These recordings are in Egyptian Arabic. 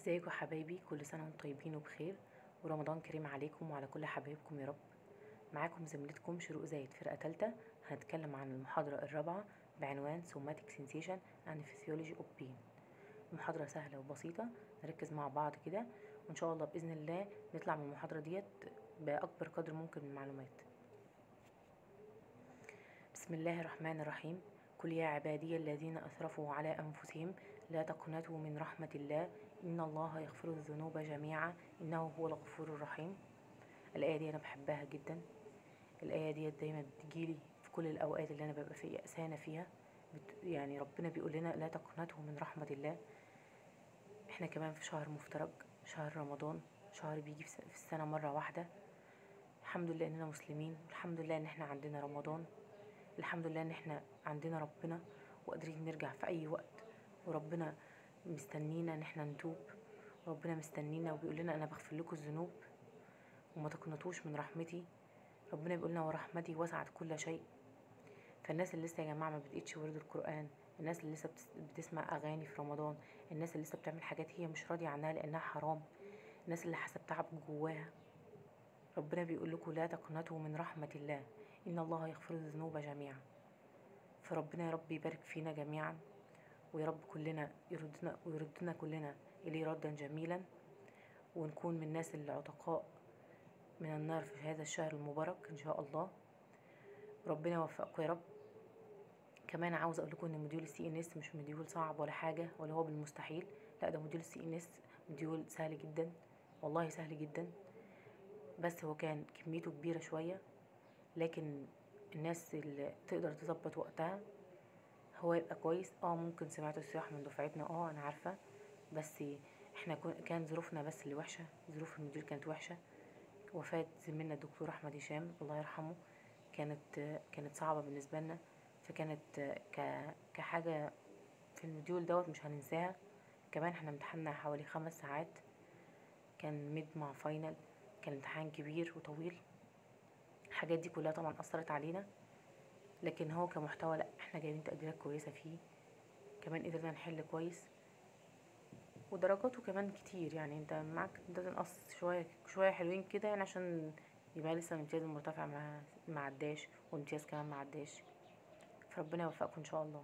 ازيكم حبايبي كل سنة وانتم طيبين وبخير ورمضان كريم عليكم وعلى كل حبايبكم يا رب معاكم زميلتكم شروق زايد فرقة تالتة هنتكلم عن المحاضرة الرابعة بعنوان Somatic Sensation and Physiology of Pain محاضرة سهلة وبسيطة نركز مع بعض كده وان شاء الله بإذن الله نطلع من المحاضرة ديت بأكبر قدر ممكن من المعلومات بسم الله الرحمن الرحيم قل يا عبادي الذين أسرفوا على أنفسهم لا تقنطوا من رحمة الله إن الله يغفر الذنوب جميعا إنه هو الغفور الرحيم الآية دي أنا بحبها جدا الآية دي دايما بتجيلي في كل الأوقات اللي أنا ببقى في يأسانة فيها بت يعني ربنا بيقول لنا لا تقنطوا من رحمة الله احنا كمان في شهر مفترج شهر رمضان شهر بيجي في السنة مرة واحدة الحمد لله اننا مسلمين الحمد لله ان احنا عندنا رمضان الحمد لله ان احنا عندنا ربنا وقادرين نرجع في اي وقت وربنا مستنينا ان احنا نتوب وربنا مستنينا وبيقول لنا انا بغفر لكم الذنوب وما تقنطوش من رحمتي ربنا بيقول لنا ورحمتي وسعت كل شيء فالناس اللي لسه يا جماعه ما بدأتش ورد القران الناس اللي لسه بتسمع اغاني في رمضان الناس اللي لسه بتعمل حاجات هي مش راضيه عنها لانها حرام الناس اللي حاسه بتعب جواها ربنا بيقول لكم لا تقنطوا من رحمه الله ان الله يغفر الذنوب جميعا فربنا يا رب يبارك فينا جميعا ويا رب كلنا يردنا ويردنا كلنا إليه ردا جميلا ونكون من الناس العتقاء من النار في هذا الشهر المبارك إن شاء الله ربنا يوفقكم يا رب كمان عاوز اقول لكم ان موديول السي ان اس مش موديول صعب ولا حاجه ولا هو بالمستحيل لا ده موديول السي ان اس موديول سهل جدا والله سهل جدا بس هو كان كميته كبيره شويه لكن الناس اللي تقدر تظبط وقتها هو يبقى كويس اه ممكن سمعتوا الصياح من دفعتنا اه انا عارفه بس احنا كان ظروفنا بس اللي وحشه ظروف المدير كانت وحشه وفاه زميلنا الدكتور احمد هشام الله يرحمه كانت كانت صعبه بالنسبه لنا فكانت كحاجه في المديول دوت مش هننساها كمان احنا امتحنا حوالي خمس ساعات كان ميد مع فاينل كان امتحان كبير وطويل الحاجات دي كلها طبعا اثرت علينا لكن هو كمحتوى لا احنا جايبين تقديرات كويسة فيه كمان قدرنا نحل كويس ودرجاته كمان كتير يعني انت معاك انت تنقص شوية شوية حلوين كده يعني عشان يبقى لسه الامتياز المرتفع ما معداش وامتياز كمان معداش فربنا يوفقكم ان شاء الله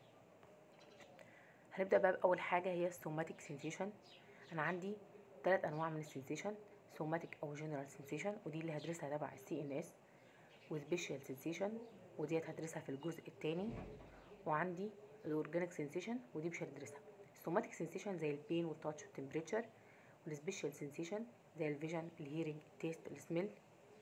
هنبدأ بقى بأول حاجة هي السوماتيك سensation انا عندي ثلاث انواع من السنسيشن سوماتيك او جنرال سنسيشن ودي اللي هدرسها تبع السي ان اس وسبيشال سنسيشن وديت هدرسها في الجزء الثاني وعندي الاورجانيك سنسيشن ودي مش هدرسها السوماتيك سنسيشن زي البين والتاتش والتمبريتشر والسبيشال سنسيشن زي الفيجن الهيرنج التيست السميل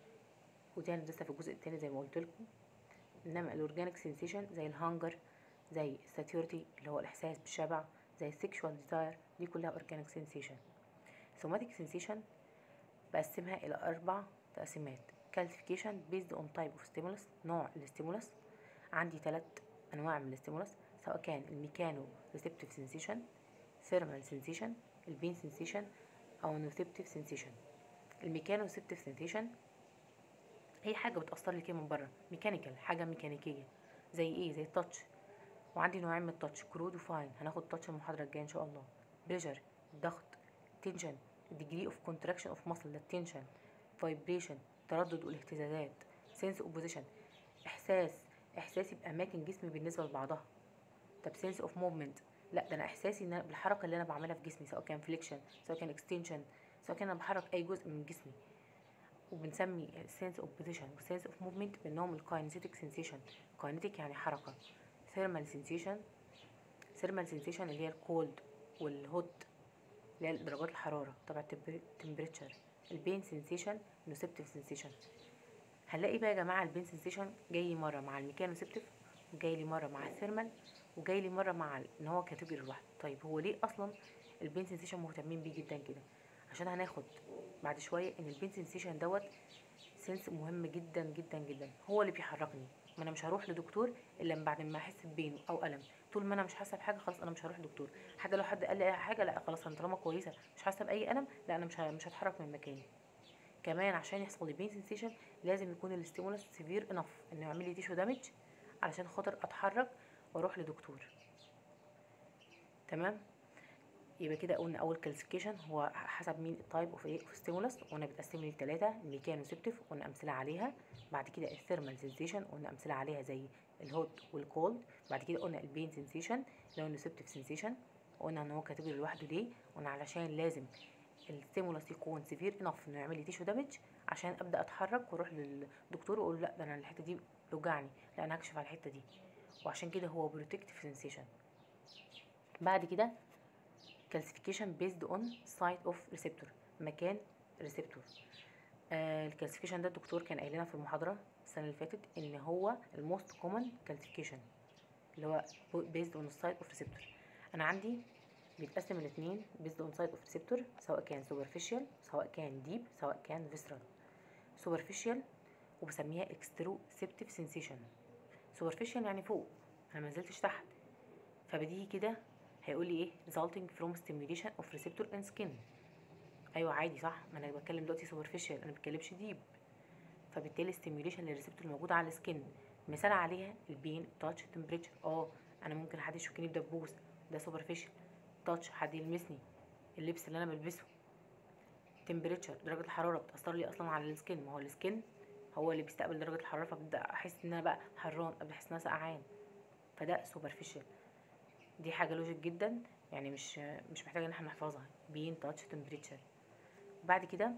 ودي هندرسها في الجزء الثاني زي ما قلت لكم انما الاورجانيك سنسيشن زي الهانجر زي الساتيورتي اللي هو الاحساس بالشبع زي السكشوال ديزاير دي كلها اورجانيك سنسيشن سوماتيك سنسيشن بقسمها الى اربع تقسيمات كالسيفيكيشن بيزد اون تايب اوف ستيمولس نوع الستيمولس عندي ثلاث انواع من الستيمولس سواء كان الميكانو ريسبتيف سنسيشن ثيرمال سنسيشن البين سنسيشن او نوسيبتيف سنسيشن الميكانو ريسبتيف سنسيشن هي حاجه بتاثر لي كده من بره ميكانيكال حاجه ميكانيكيه زي ايه زي التاتش وعندي نوعين من التاتش كرود وفاين هناخد تاتش المحاضره الجايه ان شاء الله بريشر الضغط تنشن degree of contraction of muscle التنشن vibration التردد والاهتزازات sense of position احساس احساسي باماكن جسمي بالنسبه لبعضها طب sense of movement لا ده انا احساسي ان بالحركه اللي انا بعملها في جسمي سواء كان فليكشن سواء كان اكستنشن سواء كان انا بحرك اي جزء من جسمي وبنسمي sense of position و sense of movement بانهم الكاينيتيك sensation كاينيتيك يعني حركه thermal sensation thermal sensation اللي هي الكولد والهوت اللي هي درجات الحراره طبعا التمبريتشر البين سنسيشن نوسبتيف سنسيشن هنلاقي بقى يا جماعه البين سنسيشن جاي مره مع الميكانوسبتيف وجاي لي مره مع الثيرمال وجاي لي مره مع ان هو كاتيجوري لوحده طيب هو ليه اصلا البين سنسيشن مهتمين بيه جدا كده عشان هناخد بعد شويه ان البين سنسيشن دوت سنس مهم جدا جدا جدا هو اللي بيحركني ما انا مش هروح لدكتور الا بعد ما احس ببين او الم طول ما انا مش حاسه بحاجه خلاص انا مش هروح لدكتور حتى لو حد قال لي حاجه لا خلاص انا طالما كويسه مش حاسه باي الم لا انا مش مش هتحرك من مكاني كمان عشان يحصل لي بين سنسيشن لازم يكون الاستيمولس سيفير انف انه يعمل لي تيشو دامج علشان خاطر اتحرك واروح لدكتور تمام يبقى كده قلنا اول كلاسيفيكيشن هو حسب مين التايب اوف ايه اوف ستيمولس قلنا بتقسم لثلاثه الميكانوسيبتيف قلنا امثله عليها بعد كده الثيرمال سensation قلنا امثله عليها زي الهوت والكولد بعد كده قلنا البين سensation اللي هو النوسيبتيف سensation قلنا ان هو كاتيجوري لوحده ليه قلنا علشان لازم الستيمولس يكون سيفير انف انه يعمل لي تيشو دامج عشان ابدا اتحرك واروح للدكتور واقول لا ده انا الحته دي بتوجعني لا انا هكشف على الحته دي وعشان كده هو بروتكتيف سensation بعد كده classification based on site of receptor مكان receptor آه الكلاسيفيكيشن ده الدكتور كان قايل لنا في المحاضره السنه اللي فاتت ان هو الموست كومن كلاسيفيكيشن اللي هو based on site of receptor انا عندي بيتقسم الاثنين based on site of receptor سواء كان superficial سواء كان deep سواء كان visceral superficial وبسميها exteroceptive sensation superficial يعني فوق انا ما نزلتش تحت فبديهي كده هيقول لي ايه resulting from stimulation of receptor in skin ايوه عادي صح ما انا بتكلم دلوقتي superficial انا بتكلمش deep فبالتالي stimulation للريسبتور الموجود على السكن مثال عليها البين تاتش تمبريتشر اه انا ممكن حد يشكني بدبوس ده superficial تاتش حد يلمسني اللبس اللي انا بلبسه تمبريتشر درجه الحراره بتاثر لي اصلا على السكن ما هو السكن هو اللي بيستقبل درجه الحراره فببدا احس ان انا بقى حران ابدا احس ان انا سقعان فده superficial دي حاجه لوجيك جدا يعني مش مش محتاجه ان احنا نحفظها بين تاتش تمبريتشر بعد كده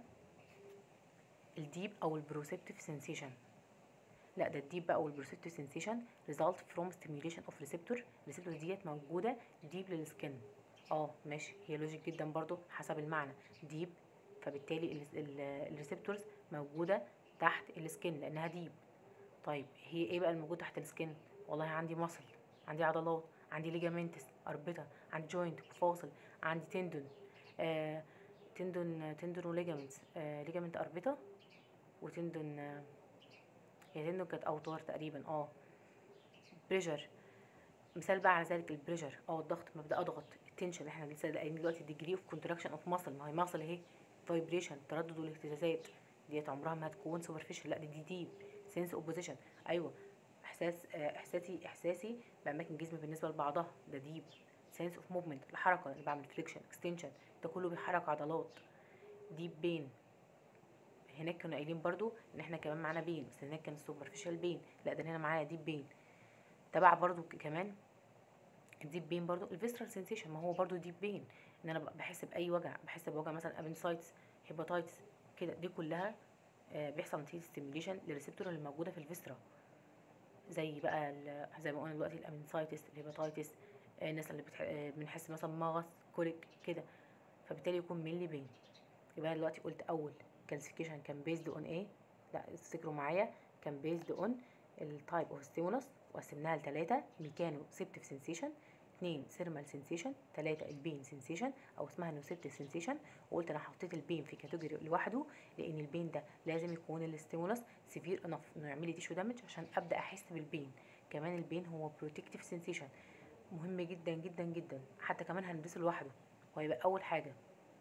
الديب او البروسيبتيف سensation لا ده الديب بقى او البروسيبتيف sensation result from stimulation of receptor الريسبتور ديت موجوده ديب للسكن اه ماشي هي لوجيك جدا برضو حسب المعنى ديب فبالتالي الريسبتورز موجوده تحت السكن لانها ديب طيب هي ايه بقى الموجود تحت السكن والله عندي مصل عندي عضلات عندي ليجامنتس اربطه عندي جوينت مفاصل عندي تندون آه تندون تندون وليجامنتس آه ليجامنت اربطه وتندون آه هي تندون كانت اوتار تقريبا اه بريشر مثال بقى على ذلك البريشر اه الضغط مبدا اضغط التنشن احنا لسه قايلين دلوقتي ديجري اوف كونتراكشن اوف ماسل ما هي ماسل اهي فايبريشن تردد والاهتزازات ديت عمرها ما هتكون سوبرفيشال لا دي دي ديب سنس اوبوزيشن ايوه احساس احساسي احساسي باماكن جسمي بالنسبه لبعضها ده ديب سنس اوف موفمنت الحركه اللي بعمل فليكشن اكستنشن ده كله بيحرك عضلات ديب بين هناك كانوا قايلين برضو ان احنا كمان معانا بين بس هناك كان سوبرفيشال بين لا ده هنا معايا ديب بين تبع برضو كمان الديب بين برضو الفيسترال سensation ما هو برضو ديب بين ان انا بحس باي وجع بحس بوجع مثلا ابنسايتس هيباتايتس كده دي كلها بيحصل نتيجه ستيميوليشن للريسبتور اللي موجوده في الفيسترا زي بقى زي ما قلنا دلوقتي الامنسايتس الهيباتايتس الناس اللي بتح... بنحس مثلا مغص كوليك كده فبالتالي يكون مينلي بين يبقى دلوقتي قلت اول كلاسيفيكيشن كان بيزد اون ايه لا افتكروا معايا كان بيزد اون التايب اوف ستيمولس وقسمناها لثلاثه ميكانو سيبتيف سensation اتنين سيرمال سensation تلاتة البين sensation او اسمها نوسيبتيف sensation وقلت انا حطيت البين في كاتيجوري لوحده لان البين ده لازم يكون الستيمولس سيفير انف انه يعمل لي تيشو دامج عشان ابدا احس بالبين كمان البين هو بروتكتيف sensation مهم جدا جدا جدا حتى كمان هندرسه لوحده وهيبقى اول حاجه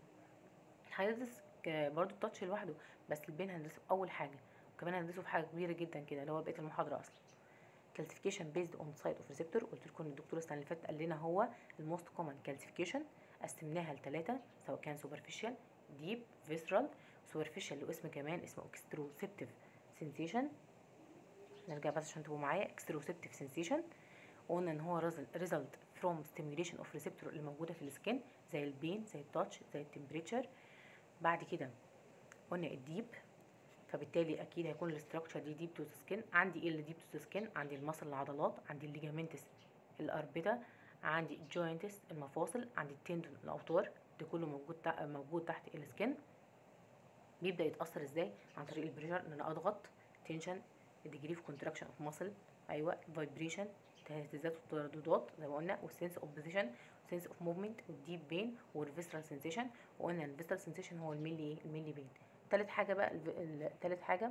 هندرس برضو التاتش لوحده بس البين هندرسه اول حاجه وكمان هندرسه في حاجه كبيره جدا كده اللي هو بقيه المحاضره اصلا كلاسيفيكيشن بيزد اون سايت اوف ريسبتور قلت لكم الدكتور السنه اللي فاتت قال لنا هو الموست كومن كلاسيفيكيشن قسمناها لثلاثه سواء كان سوبرفيشال ديب فيسرال سوبرفيشال له اسم كمان اسمه اكستروسيبتيف سensation نرجع بس عشان تبقوا معايا اكستروسيبتيف sensation وقلنا ان هو ريزلت فروم ستيميوليشن اوف ريسبتور اللي موجوده في السكين زي البين زي التاتش زي التمبريتشر بعد كده قلنا الديب فبالتالي اكيد هيكون الاستراكشر دي ديب تو سكين عندي ايه اللي ديب تو سكين عندي المصل العضلات عندي الليجامنتس الاربطه عندي الجوينتس المفاصل عندي التندون الاوتار ده كله موجود تع... موجود تحت السكين بيبدا يتاثر ازاي عن طريق البريشر ان انا اضغط تنشن الديجري اوف كونتراكشن اوف ماسل ايوه فايبريشن اهتزازات والترددات زي ما قلنا والسنس اوف بوزيشن سنس اوف موفمنت والديب بين والفيسترال سensation وقلنا الفيسترال سensation هو الميلي ايه الميلي بين تالت حاجه بقى تالت حاجه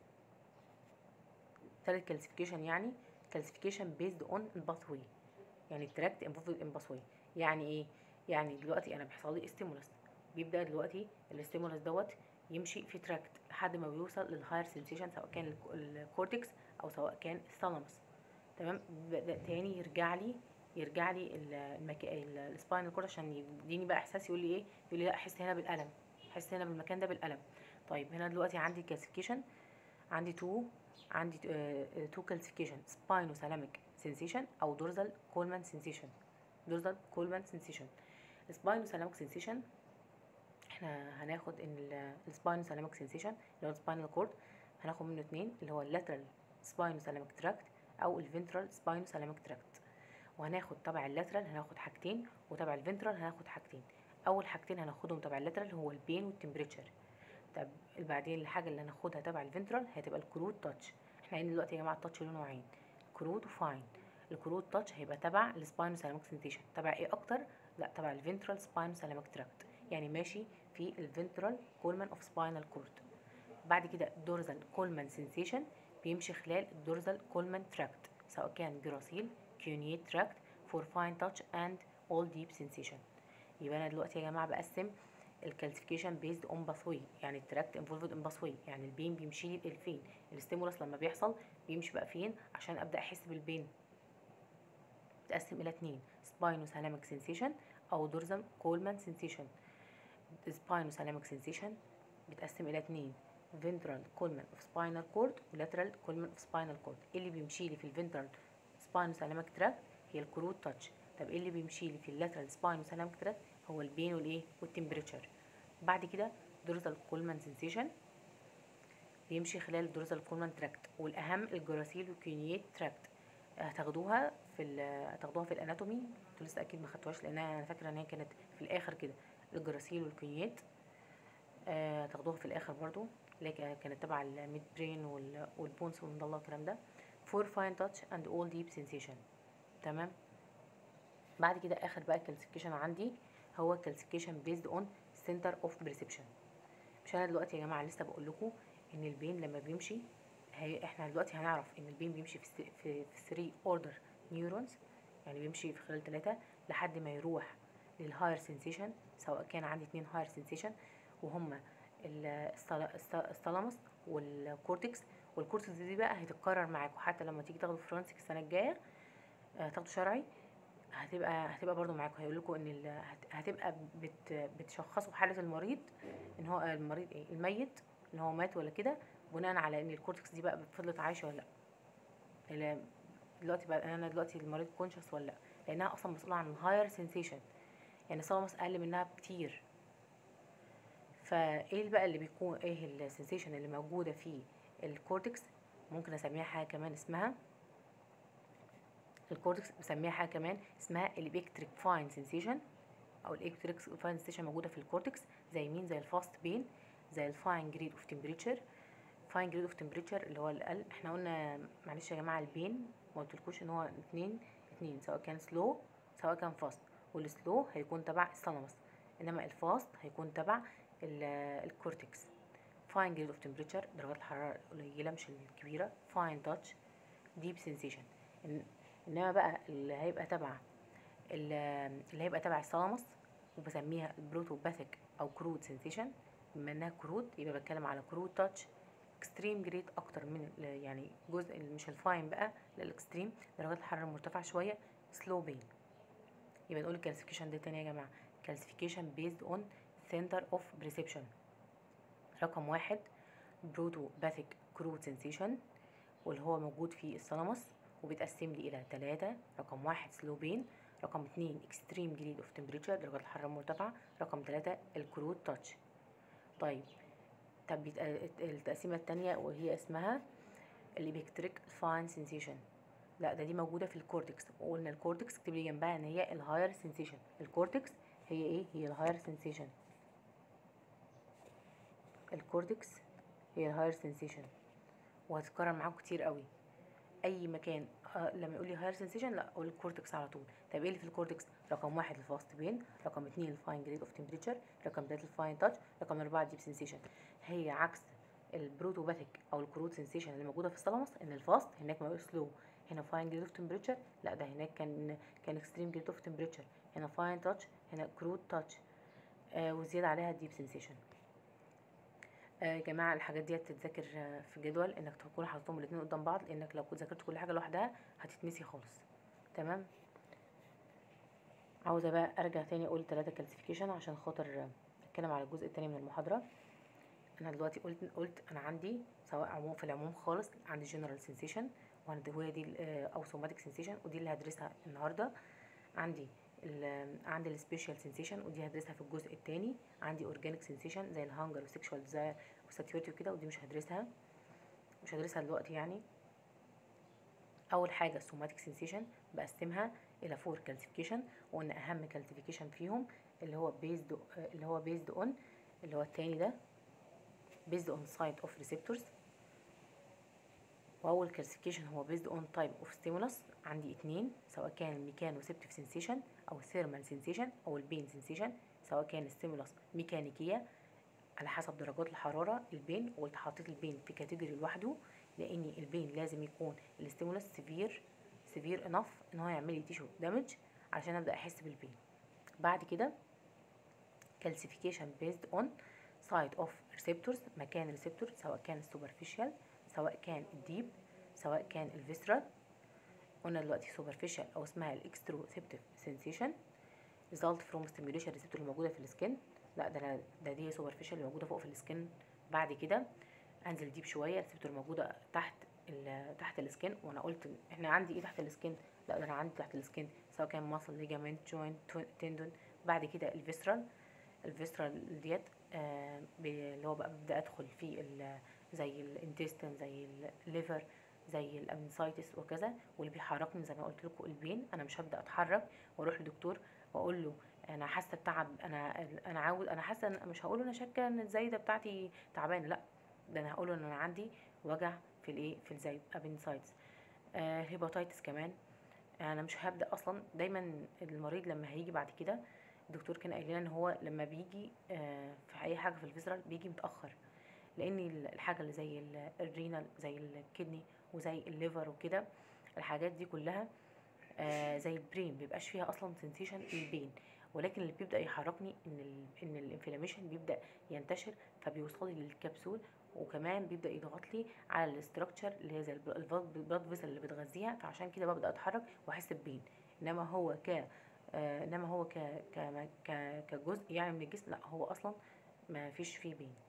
تالت كلاسيفيكيشن يعني كلاسيفيكيشن بيزد اون الباثوي يعني التراكت انفولفد ان باثوي يعني ايه يعني دلوقتي انا بيحصل لي ستيمولس بيبدا دلوقتي الاستيمولس دوت يمشي في تراكت لحد ما بيوصل للهاير سensation سواء كان الكورتكس او سواء كان الثالاموس تمام بدا تاني يرجع لي يرجع لي ال- المك... ال- السباينال كورد عشان يديني بقى احساس يقول لي ايه يقول لي لا احس هنا بالالم احس هنا بالمكان ده بالالم طيب هنا دلوقتي عندي كلاسيفيكيشن عندي تو عندي تو كلاسيفيكيشن سباينو سلاميك سensation او دورزال كولمان سensation دورزال كولمان سensation السباينو سلاميك سensation احنا هناخد ان السباينو سلاميك سensation اللي هو السباينال كورد هناخد منه اتنين اللي هو اللاترال سباينو سلاميك تراكت او الفنترال سباينو سلاميك تراكت وهناخد تبع اللاترال هناخد حاجتين وتبع الفنترال هناخد حاجتين اول حاجتين هناخدهم تبع اللاترال هو البين والتمبريتشر طب بعدين الحاجه اللي هناخدها تبع الفنترال هتبقى الكروت تاتش احنا قايلين دلوقتي يا جماعه التاتش له نوعين كروت وفاين الكروت تاتش هيبقى تبع السباينو سلاميك سنسيشن تبع ايه اكتر لا تبع الفنترال سباينو سلاميك تراكت يعني ماشي في الفنترال كولمان اوف سباينال كورد بعد كده الدورزال كولمان سنسيشن بيمشي خلال الدورزال كولمان تراكت سواء كان جراسيل كيونيت تراكت فور فاين تاتش اند اول ديب سنسيشن يبقى انا دلوقتي يا جماعه بقسم الكالسيفيكيشن بيزد اون باثوي يعني التراكت انفولفد ان باثوي يعني البين بيمشي لي لفين الستيمولس لما بيحصل بيمشي بقى فين عشان ابدا احس بالبين تقسم الى اتنين سباينو سلاميك سنسيشن او دورزم كولمان سنسيشن سباينو سلاميك سنسيشن بتقسم الى اتنين ventral كولمان اوف سباينال كورد ولاترال كولمان اوف سباينال كورد ايه اللي بيمشي لي في الفنترال سباينو سلاميك تراكت هي الكروت تاتش طب ايه اللي بيمشي لي في اللاترال سباينو سلاميك تراكت هو البين والايه والتمبريتشر بعد كده دورزال كولمان سنسيشن بيمشي خلال الدورزال كولمان تراكت والاهم الجراسيل والكيونيت تراكت هتاخدوها في ال- هتاخدوها في الاناتومي انتوا لسه اكيد ما خدتوهاش لان انا فاكره ان هي كانت في الاخر كده الجراسيل والكيونيت آه، هتاخدوها في الاخر برضو اللي هي كانت تبع الميد برين وال- والبونس والمضله والكلام ده فور فاين تاتش اند اول ديب سensation تمام بعد كده اخر بقى كلاسيفيكيشن عندي هو كلاسيفيكيشن بيزد اون سنتر اوف بريسبشن مش انا دلوقتي يا جماعه لسه بقول لكم ان البين لما بيمشي هي احنا دلوقتي هنعرف ان البين بيمشي في س- في في 3 اوردر نيورونز يعني بيمشي في خلال ثلاثة لحد ما يروح للهاير سنسيشن سواء كان عندي اتنين هاير سنسيشن وهما ال- الثلا- الث- الثالاموس والكورتكس والكورتكس دي بقى هتتكرر معاكم حتى لما تيجي تاخدوا فرانسيك السنه الجايه آه، تاخدوا شرعي هتبقى هتبقى برضو معاكم هيقول لكم ان ال- هت- هتبقى بت بتشخصوا حاله المريض ان هو المريض ايه الميت ان هو مات ولا كده بناء على ان الكورتكس دي بقى فضلت عايشه ولا لا ال- دلوقتي بقى انا دلوقتي المريض كونشس ولا لا لانها اصلا مسؤوله عن هاير سنسيشن يعني الثالاموس اقل منها بكتير فايه بقى اللي بيكون ايه السنسيشن اللي موجوده في الكورتكس ممكن اسميها حاجه كمان اسمها الكورتكس بسميها حاجه كمان اسمها الالكتريك فاين سنسيشن او الالكتريك فاين سنسيشن موجوده في الكورتكس زي مين زي الفاست بين زي الفاين جريد اوف تمبريتشر فاين جريد اوف تمبريتشر اللي هو الاقل احنا قلنا معلش يا جماعه البين ما قلتلكوش ان هو اتنين اتنين سواء كان سلو سواء كان فاست والسلو هيكون تبع الثالاموس انما الفاست هيكون تبع ال- الكورتكس فاين جريد اوف تمبريتشر درجات الحراره القليله مش الكبيره فاين تاتش ديب سensation إن انما بقى اللي هيبقى تبع ال- اللي هيبقى تبع الثالاموس وبسميها البروتوباثيك او كرود سensation بما انها كرود يبقى بتكلم على كرود تاتش اكستريم جريد اكتر من ال- يعني جزء اللي مش الفاين بقى لا الاكستريم درجات الحراره مرتفعه شويه سلو بين يبقى نقول الكلاسيفيكيشن ده تاني يا جماعه كلاسيفيكيشن بيزد اون سنتر اوف بريسبشن رقم واحد بروتوباثيك كرود سنسيشن واللي هو موجود في الثالاموس وبيتقسم لي الى ثلاثة رقم واحد سلو بين رقم اتنين اكستريم جريد اوف تمبريتشر درجات الحراره المرتفعه رقم ثلاثة الكرود تاتش طيب طب بيت- التقسيمه التانية وهي اسمها الالكتريك فاين سنسيشن لا ده دي موجوده في الكورتكس وقلنا الكورتكس اكتب لي جنبها ان هي الهاير سنسيشن الكورتكس هي ايه هي الهاير سنسيشن الكورتكس هي الهاير سنسيشن وهتتكرر معاكم كتير قوي اي مكان آه لما يقول لي هاير سنسيشن لا اقول الكورتكس على طول طب ايه اللي في الكورتكس رقم واحد الفاست بين رقم اتنين الفاين جريد اوف تمبريتشر رقم تلاته الفاين تاتش رقم اربعه الديب سنسيشن هي عكس البروتوباثيك او الكرود سنسيشن اللي موجوده في الثالاموس ان الفاست هناك ما سلو هنا فاين جريد اوف تمبريتشر لا ده هناك كان كان اكستريم جريد اوف تمبريتشر هنا فاين تاتش هنا كرود تاتش آه وزياده عليها الديب سنسيشن آه يا جماعه الحاجات دي تتذاكر آه، في جدول انك تكون حاططهم الاثنين قدام بعض لانك لو كنت ذاكرت كل حاجه لوحدها هتتنسي خالص تمام عاوزه بقى ارجع تاني اقول ثلاثة كالسيفيكيشن عشان خاطر اتكلم على الجزء التاني من المحاضره انا دلوقتي قلت قلت انا عندي سواء عموم في العموم خالص عندي جنرال سensation وعندي وهي دي او سوماتيك سensation ودي اللي هدرسها النهارده عندي ال عندي السبيشال سensation ودي هدرسها في الجزء التاني عندي اورجانيك سensation زي الهانجر والسكشوال ديزاير والساتيورتي وكده ودي مش هدرسها مش هدرسها دلوقتي يعني اول حاجه السوماتيك سensation بقسمها الى فور كالسيفيكيشن وقلنا اهم كالسيفيكيشن فيهم اللي هو بيزد اللي هو بيزد اون اللي هو التاني ده based on site of receptors واول كالسيفيكيشن هو based on type of stimulus عندي اتنين سواء كان الميكانوسيبتيف سensation او الثيرمال sensation او البين sensation سواء كان الستيمولس ميكانيكيه على حسب درجات الحراره البين وقلت حطيت البين في كاتيجوري لوحده لان البين لازم يكون الستيمولس سيفير سيفير انف ان هو يعمل لي تيشو دامج عشان ابدا احس بالبين بعد كده كالسيفيكيشن بيزد اون سايت اوف ريسبتورز مكان الريسبتور سواء كان السوبرفيشال سواء كان الديب سواء كان الفيسرال قلنا دلوقتي سوبرفيشال او اسمها الاكستروسيبتيف سensation result from stimulation الريسبتور الموجوده في السكن لا ده أنا ده دي سوبرفيشال اللي موجوده فوق في السكن بعد كده انزل ديب شويه الريسبتور موجوده تحت ال تحت السكن وانا قلت احنا عندي ايه تحت السكن لا ده انا عندي تحت السكن سواء كان ماسل ليجامنت جوينت تندون بعد كده الفيسرال الفيسرال ديت آه اللي هو بقى ببدا ادخل في زي الانتستين زي الليفر زي الابنسايتس وكذا واللي بيحركني زي ما قلت لكم البين انا مش هبدا اتحرك واروح لدكتور واقول له انا حاسه بتعب انا انا عاوز انا حاسه مش هقول له انا شاكه ان الزايده بتاعتي تعبانه لا ده انا هقول له ان انا عندي وجع في الايه في الزايد ابنسايتس آه هيباتايتس كمان انا مش هبدا اصلا دايما المريض لما هيجي بعد كده الدكتور كان قايل لنا ان هو لما بيجي آه في اي حاجه في الفيزرال بيجي متاخر لان الحاجه اللي زي الرينال زي الكدني وزي الليفر وكده الحاجات دي كلها آه زي البرين مبيبقاش فيها اصلا سنسيشن للبين ولكن اللي بيبدا يحركني ان ال ان الانفلاميشن بيبدا ينتشر فبيوصل لي للكبسول وكمان بيبدا يضغط لي على الاستراكشر اللي هي زي البلاد فيسل اللي بتغذيها فعشان كده ببدا اتحرك واحس ببين انما هو ك آه انما هو ك ك ك كجزء يعني من الجسم لا هو اصلا ما فيش فيه بين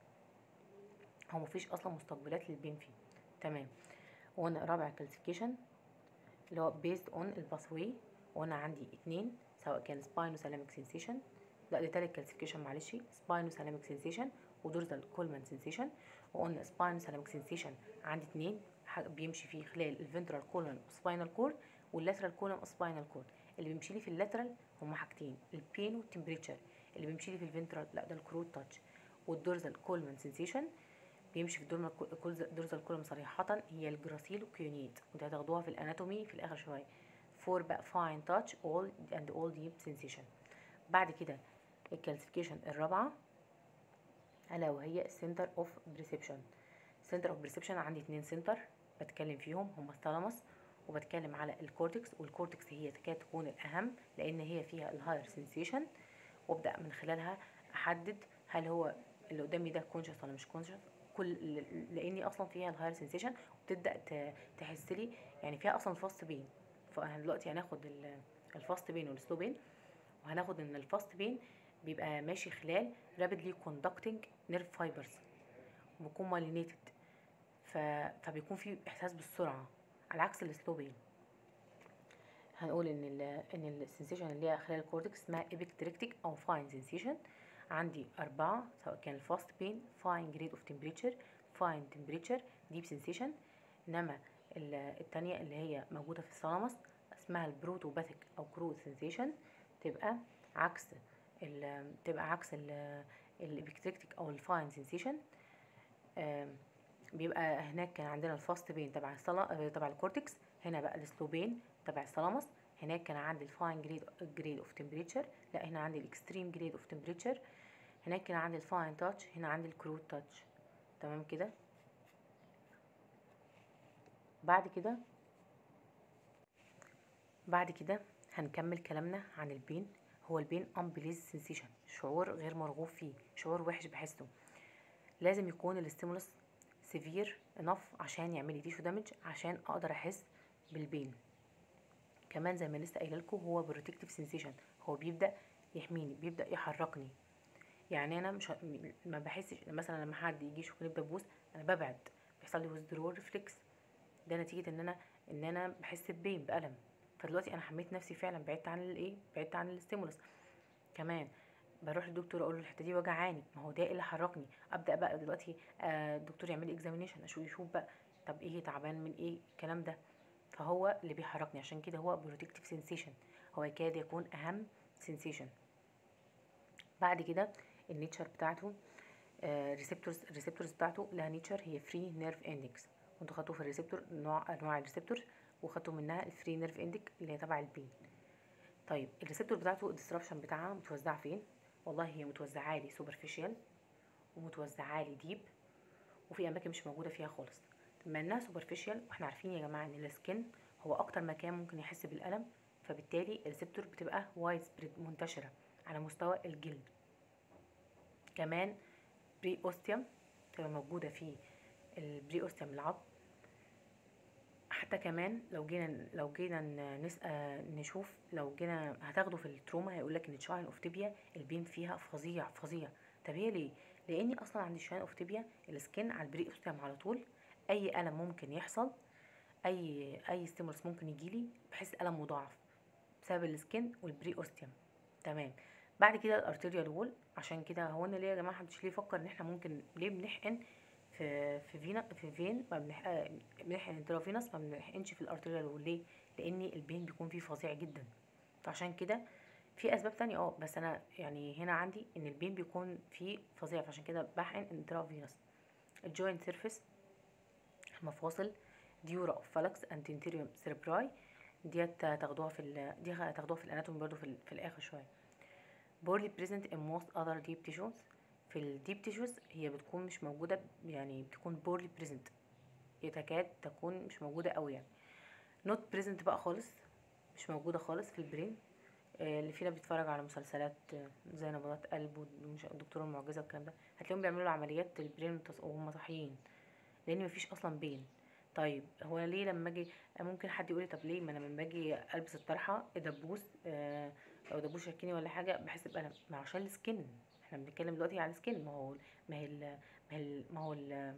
هو مفيش اصلا مستقبلات للبين فيه تمام وانا رابع كالسيفيكيشن اللي هو بيزد اون الباثوي وانا عندي اتنين سواء كان سباينو سلاميك سensation لا ده تالت كالسيفيكيشن معلش سباينو سلاميك سensation ودورزال كولمان سensation وقلنا سباينو سلاميك سensation عندي اتنين بيمشي فيه خلال الفنترال كولون وسباينال كورد واللاترال كولون وسباينال كورد اللي بيمشي لي في اللاترال هما حاجتين البين والتمبريتشر اللي بيمشي لي في الفنترال لا ده الكروت تاتش والدورزال كولمان سensation بيمشي في الدورزال كولوم صريحة هي الجراسيل والكيونيت وده هتاخدوها في الاناتومي في الاخر شوية فور بقى فاين تاتش اول اند اول ديب سensation بعد كده الكالسيفيكيشن الرابعة الا وهي السنتر اوف بريسبشن سنتر اوف بريسبشن عندي اتنين سنتر بتكلم فيهم هما الثالاموس وبتكلم على الكورتكس والكورتكس هي تكاد تكون الاهم لان هي فيها الهاير سensation وابدا من خلالها احدد هل هو اللي قدامي ده كونشس ولا مش كونشس كل لاني اصلا فيها الهاير سensation وبتبدا تحس لي يعني فيها اصلا فاست بين فاحنا دلوقتي هناخد الفاست بين والسلو بين وهناخد ان الفاست بين بيبقى ماشي خلال rapidly conducting nerve fibers وبيكون myelinated ف... فبيكون في احساس بالسرعه على عكس السلو بين هنقول ان ال ان السنسيشن اللي هي خلال الكورتكس اسمها ابيكتريكتيك او فاين سنسيشن عندي أربعة سواء كان الفاست بين فاين جريد اوف تمبريتشر فاين تمبريتشر ديب سنسيشن انما التانية اللي هي موجودة في الثالاموس اسمها البروتوباثيك او كروت سنسيشن تبقى عكس ال تبقى عكس الابيكتريكتيك او الفاين سنسيشن بيبقى هناك كان عندنا الفاست بين تبع تبع الكورتكس هنا بقى السلو بين تبع الثالاموس هناك كان عندي الفاين جريد جريد اوف تمبريتشر لا هنا عندي الاكستريم جريد اوف تمبريتشر هناك كان عندي الفاين تاتش هنا عندي الكروت تاتش تمام كده بعد كده بعد كده هنكمل كلامنا عن البين هو البين unpleasant sensation شعور غير مرغوب فيه شعور وحش بحسه لازم يكون الاستيمولس سيفير انف عشان يعمل لي تيشو دامج عشان اقدر احس بالبين كمان زي ما لسه قايله لكم هو بروتكتيف سensation هو بيبدا يحميني بيبدا يحركني يعني انا مش ه- ما بحسش مثلا لما حد يجي يشوفني بدبوس انا ببعد بيحصل لي withdrawal ريفلكس ده نتيجه ان انا ان انا بحس ببين بالم فدلوقتي انا حميت نفسي فعلا بعدت عن الايه بعدت عن الستيمولس كمان بروح للدكتور اقول له الحته دي وجعاني ما هو ده اللي حركني ابدا بقى دلوقتي آه، الدكتور يعمل لي اكزامينيشن اشوف يشوف بقى طب ايه تعبان من ايه الكلام ده فهو اللي بيحركني عشان كده هو بروتكتيف سensation هو يكاد يكون اهم sensation بعد كده النيتشر بتاعته ريسبتورز الريسبتورز بتاعته لها نيتشر هي فري نيرف اندكس كنتوا خدتوا في الريسبتور نوع انواع الريسبتورز وخدتوا منها الفري نيرف اندك اللي هي تبع البين طيب الريسبتور بتاعته الديستربشن بتاعها متوزعه فين والله هي متوزعه لي سوبرفيشال ومتوزعه لي ديب وفي اماكن مش موجوده فيها خالص بما انها سوبرفيشال واحنا عارفين يا جماعه ان السكن هو اكتر مكان ممكن يحس بالالم فبالتالي الريسبتور بتبقى وايد سبريد منتشره على مستوى الجلد كمان بري اوستيوم تبقى موجوده في البري اوستيوم العظم حتى كمان لو جينا لو جينا ن- نس... آه، نشوف لو جينا هتاخده في التروما هيقول لك ان تشاين اوف تيبيا البين فيها فظيع فظيع طب هي ليه لاني اصلا عند تشاين اوف تيبيا السكن على البري اوستيوم على طول اي الم ممكن يحصل اي اي ستيمولس ممكن يجيلي بحس الم مضاعف بسبب السكن والبري اوستيوم تمام بعد كده الارتيريال وول عشان كده هو انا ليه يا جماعه محدش ليه يفكر ان احنا ممكن ليه بنحقن في في فينا في فين ما بنح... آه، بنحقن انترافينوس ما بنحقنش في الارتيريال وول ليه لان البين بيكون فيه فظيع جدا فعشان كده في اسباب تانية اه بس انا يعني هنا عندي ان البين بيكون فيه فظيع فعشان كده بحقن انترافينوس الجوينت سيرفيس المفاصل ديورا اوف فالكس اند انتيريوم سيربراي ديت تاخدوها في ال... دي هتاخدوها في الاناتومي برضو في, ال... في الاخر شويه poorly present in most other deep tissues في الديب تيشوز هي بتكون مش موجودة يعني بتكون poorly present هي تكاد تكون مش موجودة قوي يعني not present بقى خالص مش موجودة خالص في البرين آه، اللي فينا بيتفرج على مسلسلات آه، زي نبضات قلب ومش- والدكتور المعجزة والكلام ده هتلاقيهم بيعملوا له عمليات البرين وتص- وهم صاحيين لان مفيش اصلا بين طيب هو أنا ليه لما اجي ممكن حد يقولي طب ليه ما انا لما باجي البس الطرحه دبوس آه او دبوس شكيني ولا حاجه بحس بألم ما عشان السكن احنا بنتكلم دلوقتي على السكن ما هو ما هي ال- ما هي ال- ما هو ال-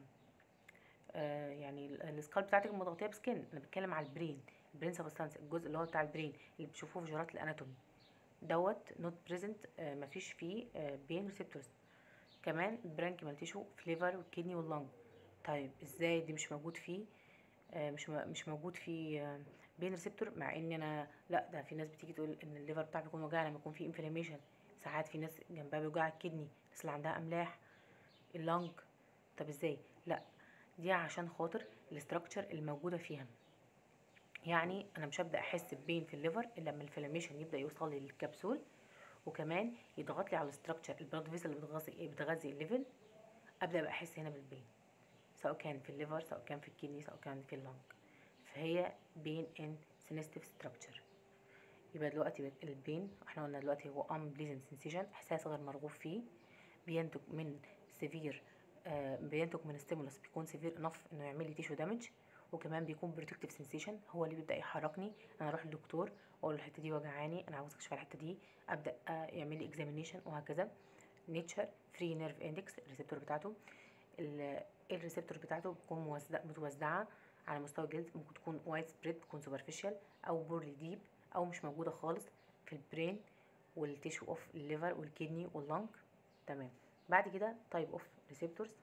آه يعني ال- السكال بتاعتك متغطيه بسكن انا بتكلم على البرين البرين سبستانس الجزء اللي هو بتاع البرين اللي بتشوفوه في جرات الاناتومي دوت نوت بريزنت مفيش فيه بين ريسبتورز كمان البرانكيمال تيشو فليفر والكدني واللنج طيب ازاي دي مش موجود فيه آه، مش م- مش موجود فيه آه، بين ريسبتور مع ان انا لا ده في ناس بتيجي تقول ان الليفر بتاعها بيكون وجع لما يكون فيه انفلاميشن ساعات في ناس جنبها بيوجع الكدني الناس اللي عندها املاح اللنج طب ازاي لا دي عشان خاطر الاستراكشر الموجوده فيها يعني انا مش هبدا احس ببين في الليفر الا لما الانفلاميشن يبدا يوصل لي للكبسول وكمان يضغط لي على الاستراكشر البلاد فيزل اللي بتغذي بتغذي الليفل ابدا بقى احس هنا بالبين سواء كان في الليفر سواء كان في الكدني سواء كان في اللنج فهي بين ان سينستيف ستراكشر يبقى دلوقتي البين احنا قلنا دلوقتي هو unpleasant sensation احساس غير مرغوب فيه بينتج من سيفير آه بينتج من ستيمولس بيكون سيفير انف انه يعمل لي تيشو دامج وكمان بيكون بروتكتيف سensation هو اللي بيبدا يحركني انا اروح للدكتور واقول له الحته دي وجعاني انا عاوز اكشف على الحته دي ابدا آه يعمل لي اكزامينيشن وهكذا نيتشر فري نيرف اندكس الريسبتور بتاعته ال- الريسبتور بتاعته بتكون موزع متوزعه على مستوى الجلد ممكن تكون وايد سبريد تكون سوبرفيشال او بورلي ديب او مش موجوده خالص في البرين والتيشو اوف الليفر والكدني واللنج تمام بعد كده تايب اوف ريسبتورز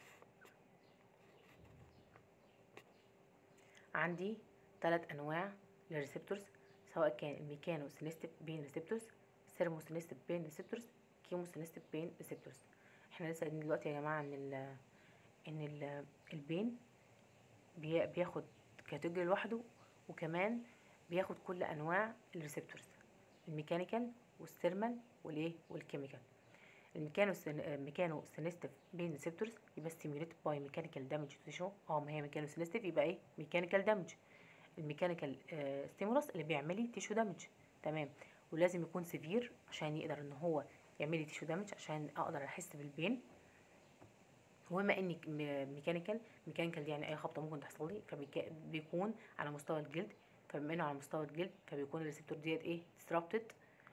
عندي ثلاث انواع للريسبتورز سواء كان الميكانو سينستيف بين ريسبتورز سيرمو سينستيف بين ريسبتورز كيمو سينستيف بين ريسبتورز احنا لسه قايلين دلوقتي يا جماعه ان ال ان ال البين بي- بياخد كاتيجوري لوحده وكمان بياخد كل انواع الريسبتورز الميكانيكال والثيرمال والايه والكيميكال الميكانو ميكانو سينستيف بين ريسبتورز يبقى ستيميوليت باي ميكانيكال دامج تيشو اه ما هي ميكانو سينستيف يبقى ايه ميكانيكال دامج الميكانيكال ستيمولس اللي بيعمل لي تيشو دامج تمام ولازم يكون سيفير عشان يقدر ان هو يعمل لي تيشو دامج عشان اقدر احس بالبين وبما اني ميكانيكال ميكانيكال دي يعني اي خبطه ممكن تحصل لي فبيكون على مستوى الجلد فبما انه على مستوى الجلد فبيكون الريسبتور ديت ايه disrupted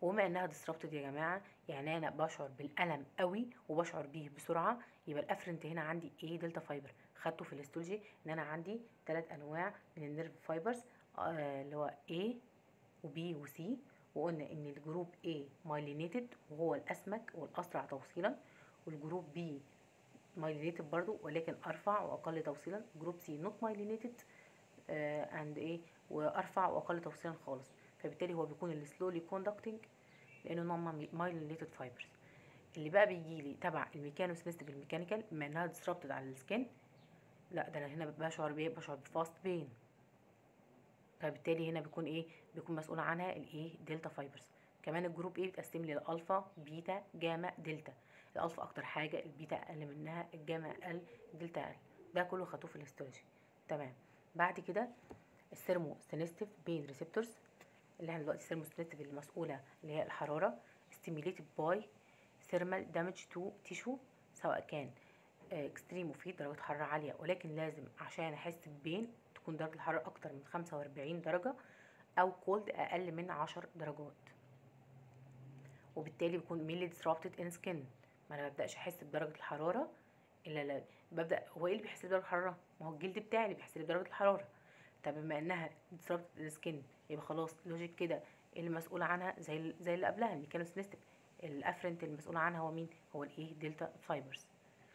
وبما انها ديسربتد يا جماعه يعني انا بشعر بالالم قوي وبشعر بيه بسرعه يبقى الافرنت هنا عندي ايه دلتا فايبر خدته في الاستولوجي ان انا عندي ثلاث انواع من النيرف فايبرز آه اللي هو A و B و C وقلنا ان الجروب A مايلينيتد وهو الاسمك والاسرع توصيلا والجروب B مايلينيتد برضو ولكن ارفع واقل توصيلا جروب C نوت مايلينيتد اند ايه وارفع واقل توصيلا خالص فبالتالي هو بيكون السلولي كوندكتنج لانه نون مايلينيتد فايبرز اللي بقى بيجي لي تبع الميكانو سينستيف الميكانيكال بما انها ديسربتد على السكين لا ده انا هنا بشعر بايه بشعر بفاست بين فبالتالي هنا بيكون ايه بيكون مسؤول عنها الايه دلتا فايبرز كمان الجروب ايه بتقسم لي الالفا بيتا جاما دلتا الالفا اكتر حاجه البيتا اقل منها الجاما اقل دلتا اقل ده كله خدوه في الاستولوجي تمام بعد كده السيرمو سينستيف بين ريسبتورز اللي احنا دلوقتي السيرمو سينستيف المسؤوله اللي هي الحراره ستيميليتد باي ثيرمال دامج تو تيشو سواء كان اكستريم وفي درجه حراره عاليه ولكن لازم عشان احس ببين تكون درجه الحراره اكتر من 45 درجه او كولد اقل من 10 درجات وبالتالي بيكون ميلي disrupted in skin ما انا مبداش احس بدرجه الحراره الا لا ببدا هو ايه اللي بيحس بدرجه الحراره ما هو الجلد بتاعي اللي بيحس بدرجه الحراره طب بما انها disrupted in skin يبقى خلاص لوجيك كده اللي مسؤول عنها زي زي اللي قبلها الميكانو سينستيف الافرنت المسؤول عنها هو مين هو الايه دلتا فايبرز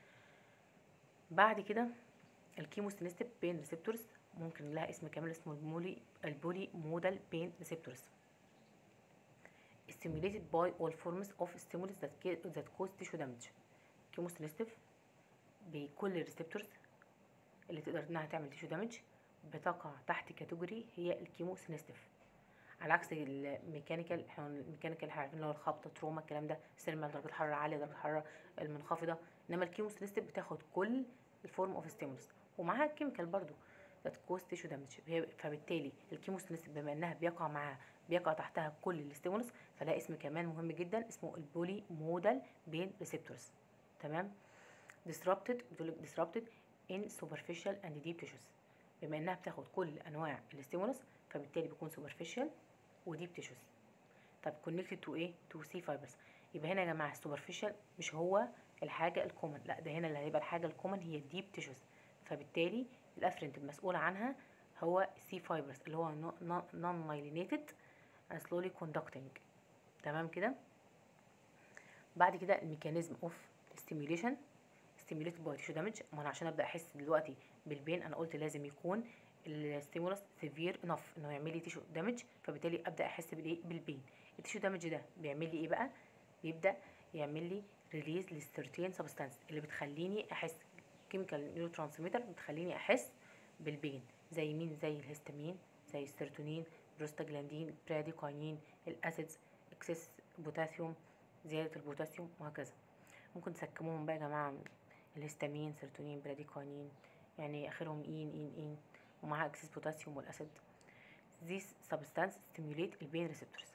بعد كده الكيموسينستيف بين ريسبتورز ممكن لها اسم كامل اسمه المولي البولي مودال بين ريسبتورز stimulated by all forms of stimulus that, that cause tissue damage كيموسينستيف بكل الريسبتورز اللي تقدر انها تعمل تيشو دامج بتقع تحت كاتيجوري هي الكيموسينستيف على عكس الميكانيكال احنا الميكانيكال احنا عارفين اللي هو الخبطه تروما الكلام ده سيرمال درجه الحراره عاليه درجه الحراره المنخفضه انما الكيموسينستيف بتاخد كل الفورم اوف ستيمولس ومعاها الكيميكال برضو ذات كوز تيشو دامج فبالتالي الكيموسينستيف بما انها بيقع معاها بيقع تحتها كل الستيمولس فلها اسم كمان مهم جدا اسمه البولي مودال بين ريسبتورز تمام disrupted بتقول لك disrupted in superficial and deep tissues بما انها بتاخد كل انواع الستيمولس فبالتالي بيكون superficial وديب تيشوز طب connected to ايه to C fibers يبقى هنا يا جماعه السوبرفيشال مش هو الحاجه الكومن لا ده هنا اللي هيبقى الحاجه الكومن هي الديب تيشوز فبالتالي الافرنت المسؤول عنها هو سي فايبرز اللي هو نون مايلينيتد slowly conducting تمام كده بعد كده الميكانيزم اوف stimulation stimulated by tissue damage ما انا عشان ابدا احس دلوقتي بالبين انا قلت لازم يكون الستيمولس سيفير انف انه يعمل لي تيشو دامج فبالتالي ابدا احس بالايه بالبين التيشو دامج ده بيعمل لي ايه بقى بيبدا يعمل لي ريليز للسيرتين سبستانس اللي بتخليني احس كيميكال نيورو ترانسميتر بتخليني احس بالبين زي مين زي الهستامين زي السيرتونين بروستاجلاندين براديكاينين الاسيدز اكسس بوتاسيوم زياده البوتاسيوم وهكذا ممكن تسكموهم بقى يا جماعه الهستامين سيرتونين براديكاينين يعني اخرهم اين اين اين ومعاها اكسس بوتاسيوم والاسيد these substance stimulate البين receptors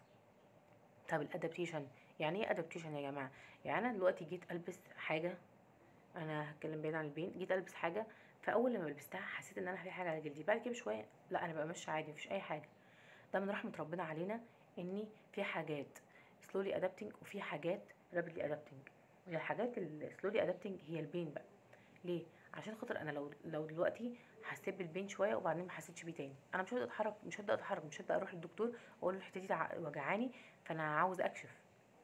طب الادابتيشن يعني ايه ادابتيشن يا جماعه يعني انا دلوقتي جيت البس حاجه انا هتكلم بعيد عن البين جيت البس حاجه فاول لما لبستها حسيت ان انا في حاجه على جلدي بعد كده بشويه لا انا بقى ماشيه عادي مفيش اي حاجه ده من رحمه ربنا علينا ان في حاجات slowly adapting وفي حاجات rapidly adapting وهي الحاجات السلولي ادابتنج هي البين بقى ليه عشان خاطر انا لو لو دلوقتي حسيت بالبين شويه وبعدين ما حسيتش بيه تاني انا مش هقدر اتحرك مش هقدر اتحرك مش هقدر اروح للدكتور واقول له الحته دي وجعاني فانا عاوز اكشف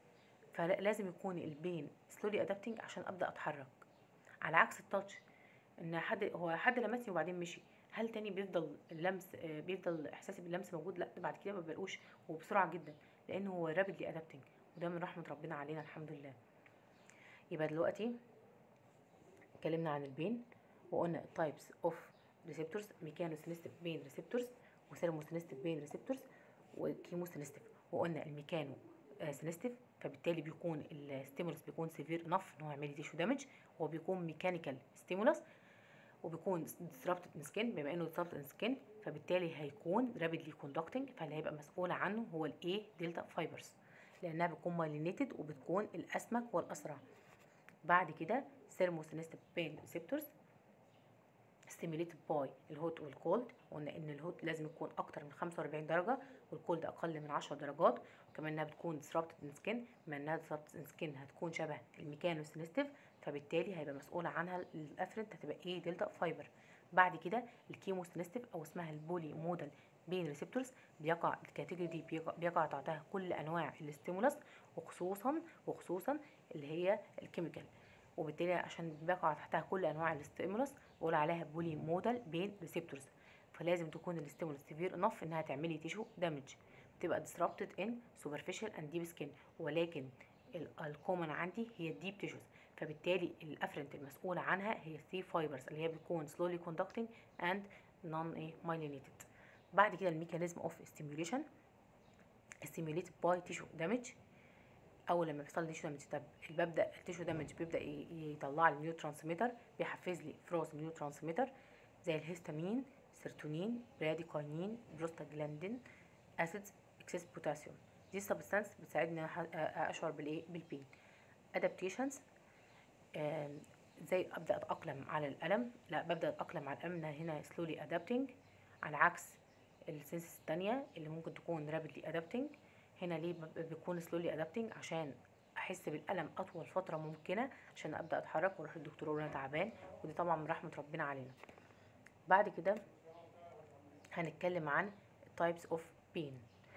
فلازم يكون البين سلولي ادابتنج عشان ابدا اتحرك على عكس التاتش ان حد هو حد لمسني وبعدين مشي هل تاني بيفضل اللمس بيفضل احساسي باللمس موجود لا بعد كده ما بلاقوش وبسرعه جدا لان هو رابيدلي ادابتنج وده من رحمه ربنا علينا الحمد لله يبقى دلوقتي اتكلمنا عن البين وقلنا تايبس اوف ريسبتورز ميكانوسينستيف بين ريسبتورز وثيرموسينستيف بين ريسبتورز وكيموسينستيف وقلنا الميكانو سينستيف فبالتالي بيكون الستيمولس بيكون سيفير انف ان هو يعمل لي تيشو دامج هو بيكون ميكانيكال ستيمولس وبيكون disrupted in skin بما انه disrupted in skin فبالتالي هيكون rapidly conducting فاللي هيبقى مسؤول عنه هو الاي دلتا فايبرز لانها بتكون مايلينيتد وبتكون الاسمك والاسرع بعد كده ثيرموسينستيف بين ريسبتورز stimulated باي الهوت والكولد وقلنا ان الهوت لازم يكون اكتر من 45 درجه والكولد اقل من 10 درجات وكمان انها بتكون disrupted in skin بما انها disrupted in skin هتكون شبه الميكانو سينستيف فبالتالي هيبقى مسؤولة عنها الافرنت هتبقى ايه دلتا فايبر بعد كده الكيمو سينستيف او اسمها البولي مودال بين ريسبتورز بيقع الكاتيجوري دي بيقع, بيقع تحتها كل انواع الاستيمولس وخصوصا وخصوصا اللي هي الكيميكال وبالتالي عشان بيقع تحتها كل انواع الاستيمولس بقول عليها بولي مودال بين ريسبتورز فلازم تكون الاستيمولس سيفير انف انها تعملي تيشو دامج بتبقى disrupted in superficial and deep skin ولكن الكومن عندي هي الديب تيشوز فبالتالي الافرنت المسؤولة عنها هي السي فايبرز اللي هي بتكون slowly conducting and non myelinated بعد كده الميكانيزم اوف stimulation stimulated by tissue damage اول لما بيحصل لي تيشو دامج طب ببدا التيشو دامج بيبدا يطلع لي نيو ترانسميتر بيحفز لي افراز نيو ترانسميتر زي الهستامين سيرتونين براديكاينين بروستاجلاندين اسيدز اكسس بوتاسيوم دي سبستانس بتساعدني ان انا اشعر بالايه بالبين ادابتيشنز ازاي ابدا اتاقلم على الالم لا ببدا اتاقلم على الالم هنا سلولي ادابتنج على عكس السنسس التانية اللي ممكن تكون رابيدلي ادابتنج هنا ليه بيكون سلولي ادابتنج عشان احس بالالم اطول فتره ممكنه عشان ابدا اتحرك واروح للدكتور وانا تعبان ودي طبعا من رحمه ربنا علينا بعد كده هنتكلم عن types of pain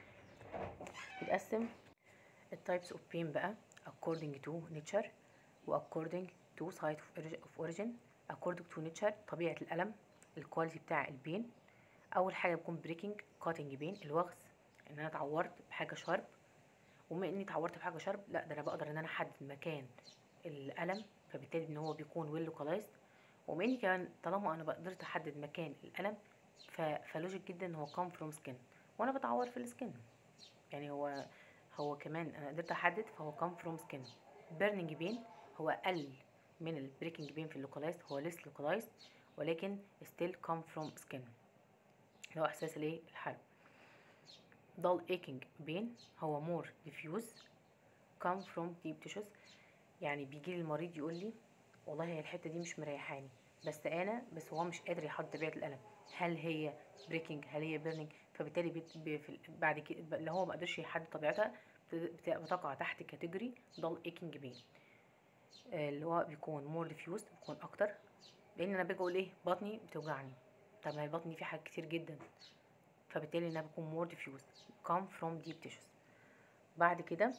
بتقسم التايبس اوف pain بقى according to nature و according to site of origin according to nature طبيعة الألم الكواليتي بتاع البين أول حاجة بيكون breaking cutting بين الوغز إن أنا اتعورت بحاجة شارب وبما إني اتعورت بحاجة شارب لا ده أنا بقدر إن أنا أحدد مكان الألم فبالتالي إن هو بيكون ويل localized وبما إني كمان طالما أنا قدرت أحدد مكان الألم فلوجيك جدا إن هو come from skin وأنا بتعور في السكن يعني هو هو كمان انا قدرت احدد فهو come from skin burning pain هو اقل من البريكنج بين في اللوكالايزد هو less localized ولكن still come from skin اللي هو احساس الايه الحرب dull aching pain هو more diffuse come from deep tissues يعني بيجي لي المريض يقول لي والله هي الحته دي مش مريحاني بس انا بس هو مش قادر يحدد طبيعه الالم هل هي بريكنج هل هي بيرنينج فبالتالي بيت في بعد كده اللي هو ما قدرش يحدد طبيعتها بتقع تحت كاتيجوري ضل ايكنج بين اللي هو بيكون مور ديفيوز بيكون اكتر لان انا باجي اقول ايه بطني بتوجعني طب ما بطني فيه حاجات كتير جدا فبالتالي انها بتكون مور ديفيوز come from deep tissues بعد كده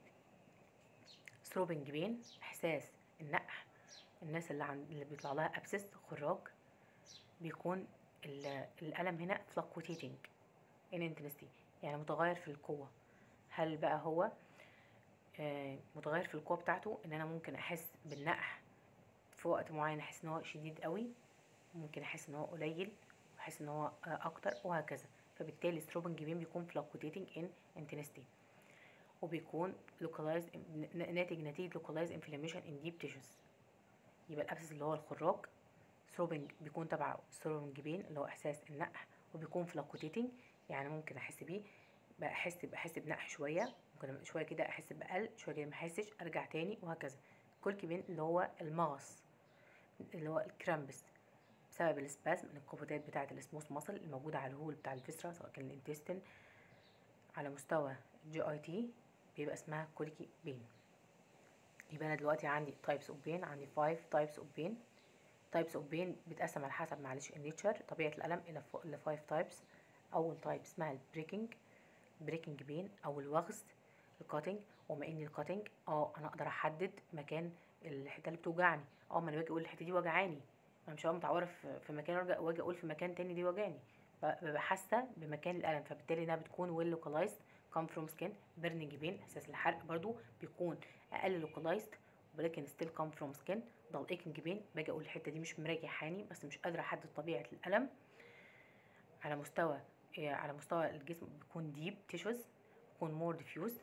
ثروبنج بين احساس النقح الناس اللي عند اللي بيطلع لها ابسس خراج بيكون الالم هنا fluctuating in intensity يعني متغير في القوة هل بقى هو آه متغير في القوة بتاعته ان انا ممكن احس بالنقح في وقت معين احس ان هو شديد قوي ممكن احس ان هو قليل واحس ان هو آه اكتر وهكذا فبالتالي ستروبنج بين بيكون fluctuating in intensity وبيكون localized ناتج نتيجة localized inflammation in deep tissues يبقى الابسس اللي هو الخراج ثروبنج بيكون تبع ثروبنج بين اللي هو احساس النقح وبيكون فلاكوتيتنج يعني ممكن احس بيه بحس بحس بنقح شويه ممكن شويه كده احس باقل شويه كده ما احسش ارجع تاني وهكذا كل كبين اللي هو المغص اللي هو الكرامبس بسبب السبازم الانقباضات بتاعه الاسموس ماسل الموجوده على الهول بتاع الفيسرا سواء كان الانتستين على مستوى الجي اي تي بيبقى اسمها كوليكي بين يبقى انا دلوقتي عندي تايبس اوف بين عندي 5 تايبس اوف بين تايبس اوف بين بتقسم على حسب معلش النيتشر طبيعه الالم الى الى 5 تايبس اول تايب اسمها البريكنج بريكنج بين او الوغز الكاتنج وما ان الكاتنج اه انا اقدر احدد مكان الحته اللي بتوجعني اه ما انا باجي اقول الحته دي وجعاني انا مش هبقى متعوره في مكان واجي اقول في مكان تاني دي وجعني ببقى حاسه بمكان الالم فبالتالي انها بتكون ويل لوكالايزد كام فروم سكين بيرنينج بين احساس الحرق برضو بيكون اقل لوكالايزد ولكن ستيل كام فروم سكين ضل ايكنج بين باجي اقول الحته دي مش مريحاني بس مش قادره احدد طبيعه الالم على مستوى على مستوى الجسم بيكون ديب تيشوز بيكون مور ديفيوز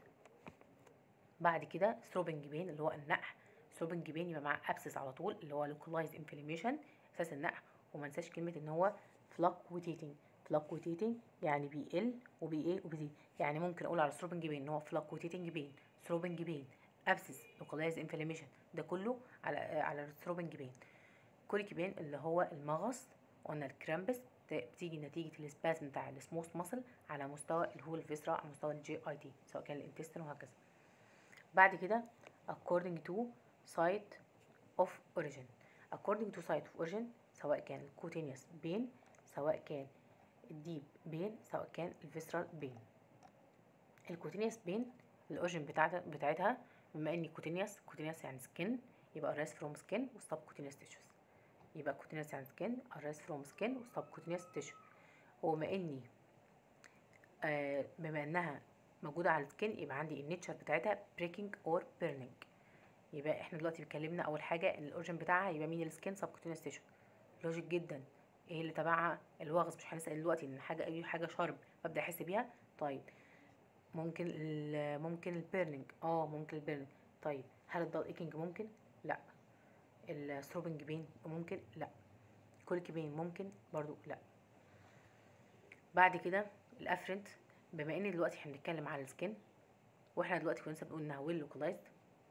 بعد كده ثروبنج بين اللي هو النقح ثروبنج بين يبقى معاه ابسس على طول اللي هو لوكلايز انفلاميشن اساس النقح وما ننساش كلمه ان هو فلكويتيتنج فلكويتيتنج يعني بيقل وبايه وبيزيد يعني ممكن اقول على ثروبنج بين ان هو فلكويتيتنج بين ثروبنج بين ابسس لوكلايز انفلاميشن ده كله على على الثروبنج بين كوليكي بين اللي هو المغص قلنا الكرامبس بتيجي نتيجة السبازم بتاع السموث ماسل على مستوى الهول فيسرا على مستوى الجي اي تي سواء كان الانتستين وهكذا بعد كده according to site of origin according to site of origin سواء كان الكوتينيوس بين سواء كان الديب بين سواء كان الفيسرال بين الكوتينيوس بين الاوريجن بتاعتها بتاعتها بما اني كوتينيوس كوتينيوس يعني سكين يبقى arise from skin وسب كوتينيوس tissues يبقى كوتينيوس يعني سكين arise from skin وسب كوتينيوس tissue وبما اني آه بما انها موجودة على السكين يبقى عندي النيتشر بتاعتها breaking or burning يبقى احنا دلوقتي اتكلمنا اول حاجة ان الاوريجن بتاعها يبقى مين السكين سب كوتينيوس تيشو لوجيك جدا ايه اللي تبعها الوغز مش هنسأل دلوقتي ان حاجة اي حاجة شرب ببدأ احس بيها طيب ممكن ال ممكن البيرنينج اه ممكن البيرنينج طيب هل الدال ايكينج ممكن لا الثروبنج بين ممكن لا كوليك بين ممكن برضو لا بعد كده الافرنت بما ان دلوقتي احنا بنتكلم على السكين واحنا دلوقتي كنا لسه بنقول انها ويل لوكلايزد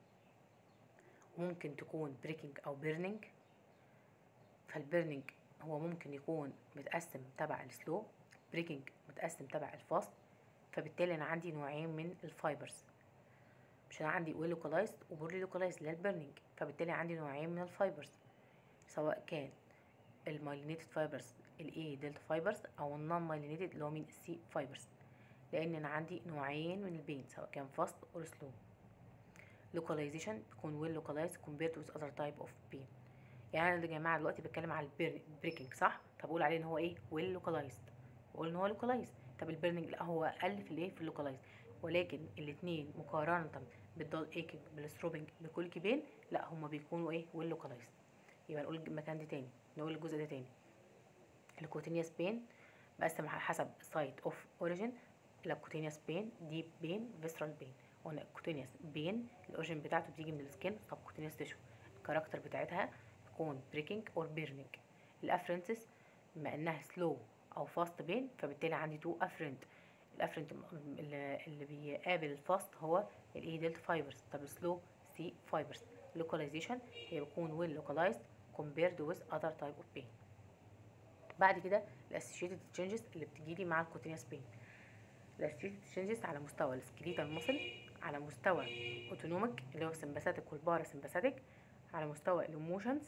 ممكن تكون بريكنج او بيرنينج فالبيرنينج هو ممكن يكون متقسم تبع السلو بريكنج متقسم تبع الفاست فبالتالي انا عندي نوعين من الفايبرز مش انا عندي ويل لوكلايزد وبورلي لوكلايزد اللي هي البيرنينج فبالتالي عندي نوعين من الفايبرز سواء كان المايلينيتد فايبرز الاي دلتا فايبرز او النون مايلينيتد اللي هو مين السي فايبرز لان انا عندي نوعين من البين سواء كان فاست اور سلو localization بيكون well localized compared with other type of pain يعني انا يا جماعه دلوقتي بتكلم على البريكنج صح طب اقول عليه ان هو ايه well localized بقول ان هو localized طب البيرنينج لا هو اقل في الايه في اللوكالايز ولكن الاثنين مقارنه بالدال ايكنج بالستروبنج بكل كبين لا هما بيكونوا ايه ويل لوكالايز يبقى نقول المكان ده تاني نقول الجزء ده تاني الكوتينيوس بين بقسم على حسب سايت اوف اوريجين الكوتينيوس بين ديب بين فيسرال بين قلنا الكوتينيوس بين الاوريجين بتاعته بتيجي من السكين سب كوتينيوس تيشو الكاركتر بتاعتها تكون بريكنج اور بيرنينج الافرنسس بما انها سلو او فاست بين فبالتالي عندي تو افرنت الافرنت اللي بيقابل الفاست هو الاي دلتا فايبرز طب سلو سي فايبرز لوكاليزيشن هي بيكون ويل لوكالايزد compared with other type of pain بعد كده الاسوشيتد تشينجز اللي بتجيلي مع الكوتينيوس بين الاسوشيتد تشينجز على مستوى السكليتال ماسل على مستوى اوتونوميك اللي هو السمباثيك والبارا سمباثيك على مستوى الايموشنز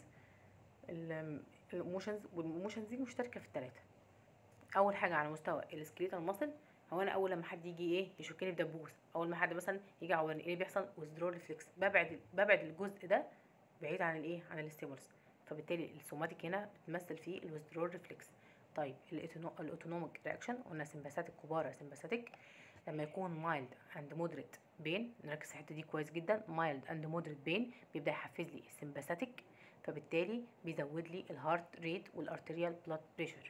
الايموشنز والايموشنز دي مشتركه في الثلاثه اول حاجه على مستوى السكليتال ماسل هو انا اول لما حد يجي ايه يشكني في دبوس اول ما حد مثلا يجي يعورني ايه اللي بيحصل ويزدرو ريفلكس ببعد ببعد الجزء ده بعيد عن الايه عن الاستيمولس فبالتالي السوماتيك هنا بتمثل فيه الويزدرو ريفلكس طيب الاوتونوميك رياكشن قلنا سمباثيك كبار سمباثيك لما يكون مايلد اند مودريت بين نركز في الحته دي كويس جدا مايلد اند مودريت بين بيبدا يحفز لي السمباثيك فبالتالي بيزود لي الهارت ريت والارتريال بلاد بريشر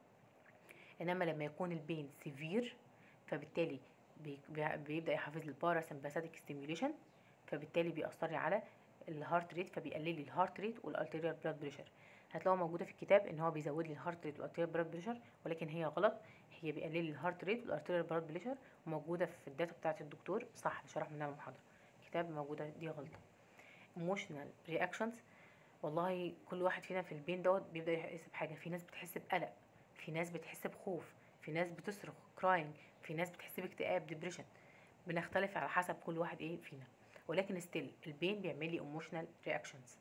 انما لما يكون البين سيفير فبالتالي بيبدا يحفز لي البارا سمباثيك ستيميوليشن فبالتالي بيأثر لي على الهارت ريت فبيقلل لي الهارت ريت والارتريال بلاد بريشر هتلاقوها موجوده في الكتاب ان هو بيزود لي الهارت ريت والارتريال بلاد بريشر ولكن هي غلط هي بيقلل لي الهارت ريت والارتريال بلاد بريشر وموجوده في الداتا بتاعه الدكتور صح اللي شرح منها المحاضره الكتاب موجوده دي غلطه ايموشنال رياكشنز والله كل واحد فينا في البين دوت بيبدا يحس بحاجه في ناس بتحس بقلق في ناس بتحس بخوف في ناس بتصرخ كراينج في ناس بتحس باكتئاب ديبريشن بنختلف على حسب كل واحد ايه فينا ولكن ستيل البين بيعمل لي ايموشنال رياكشنز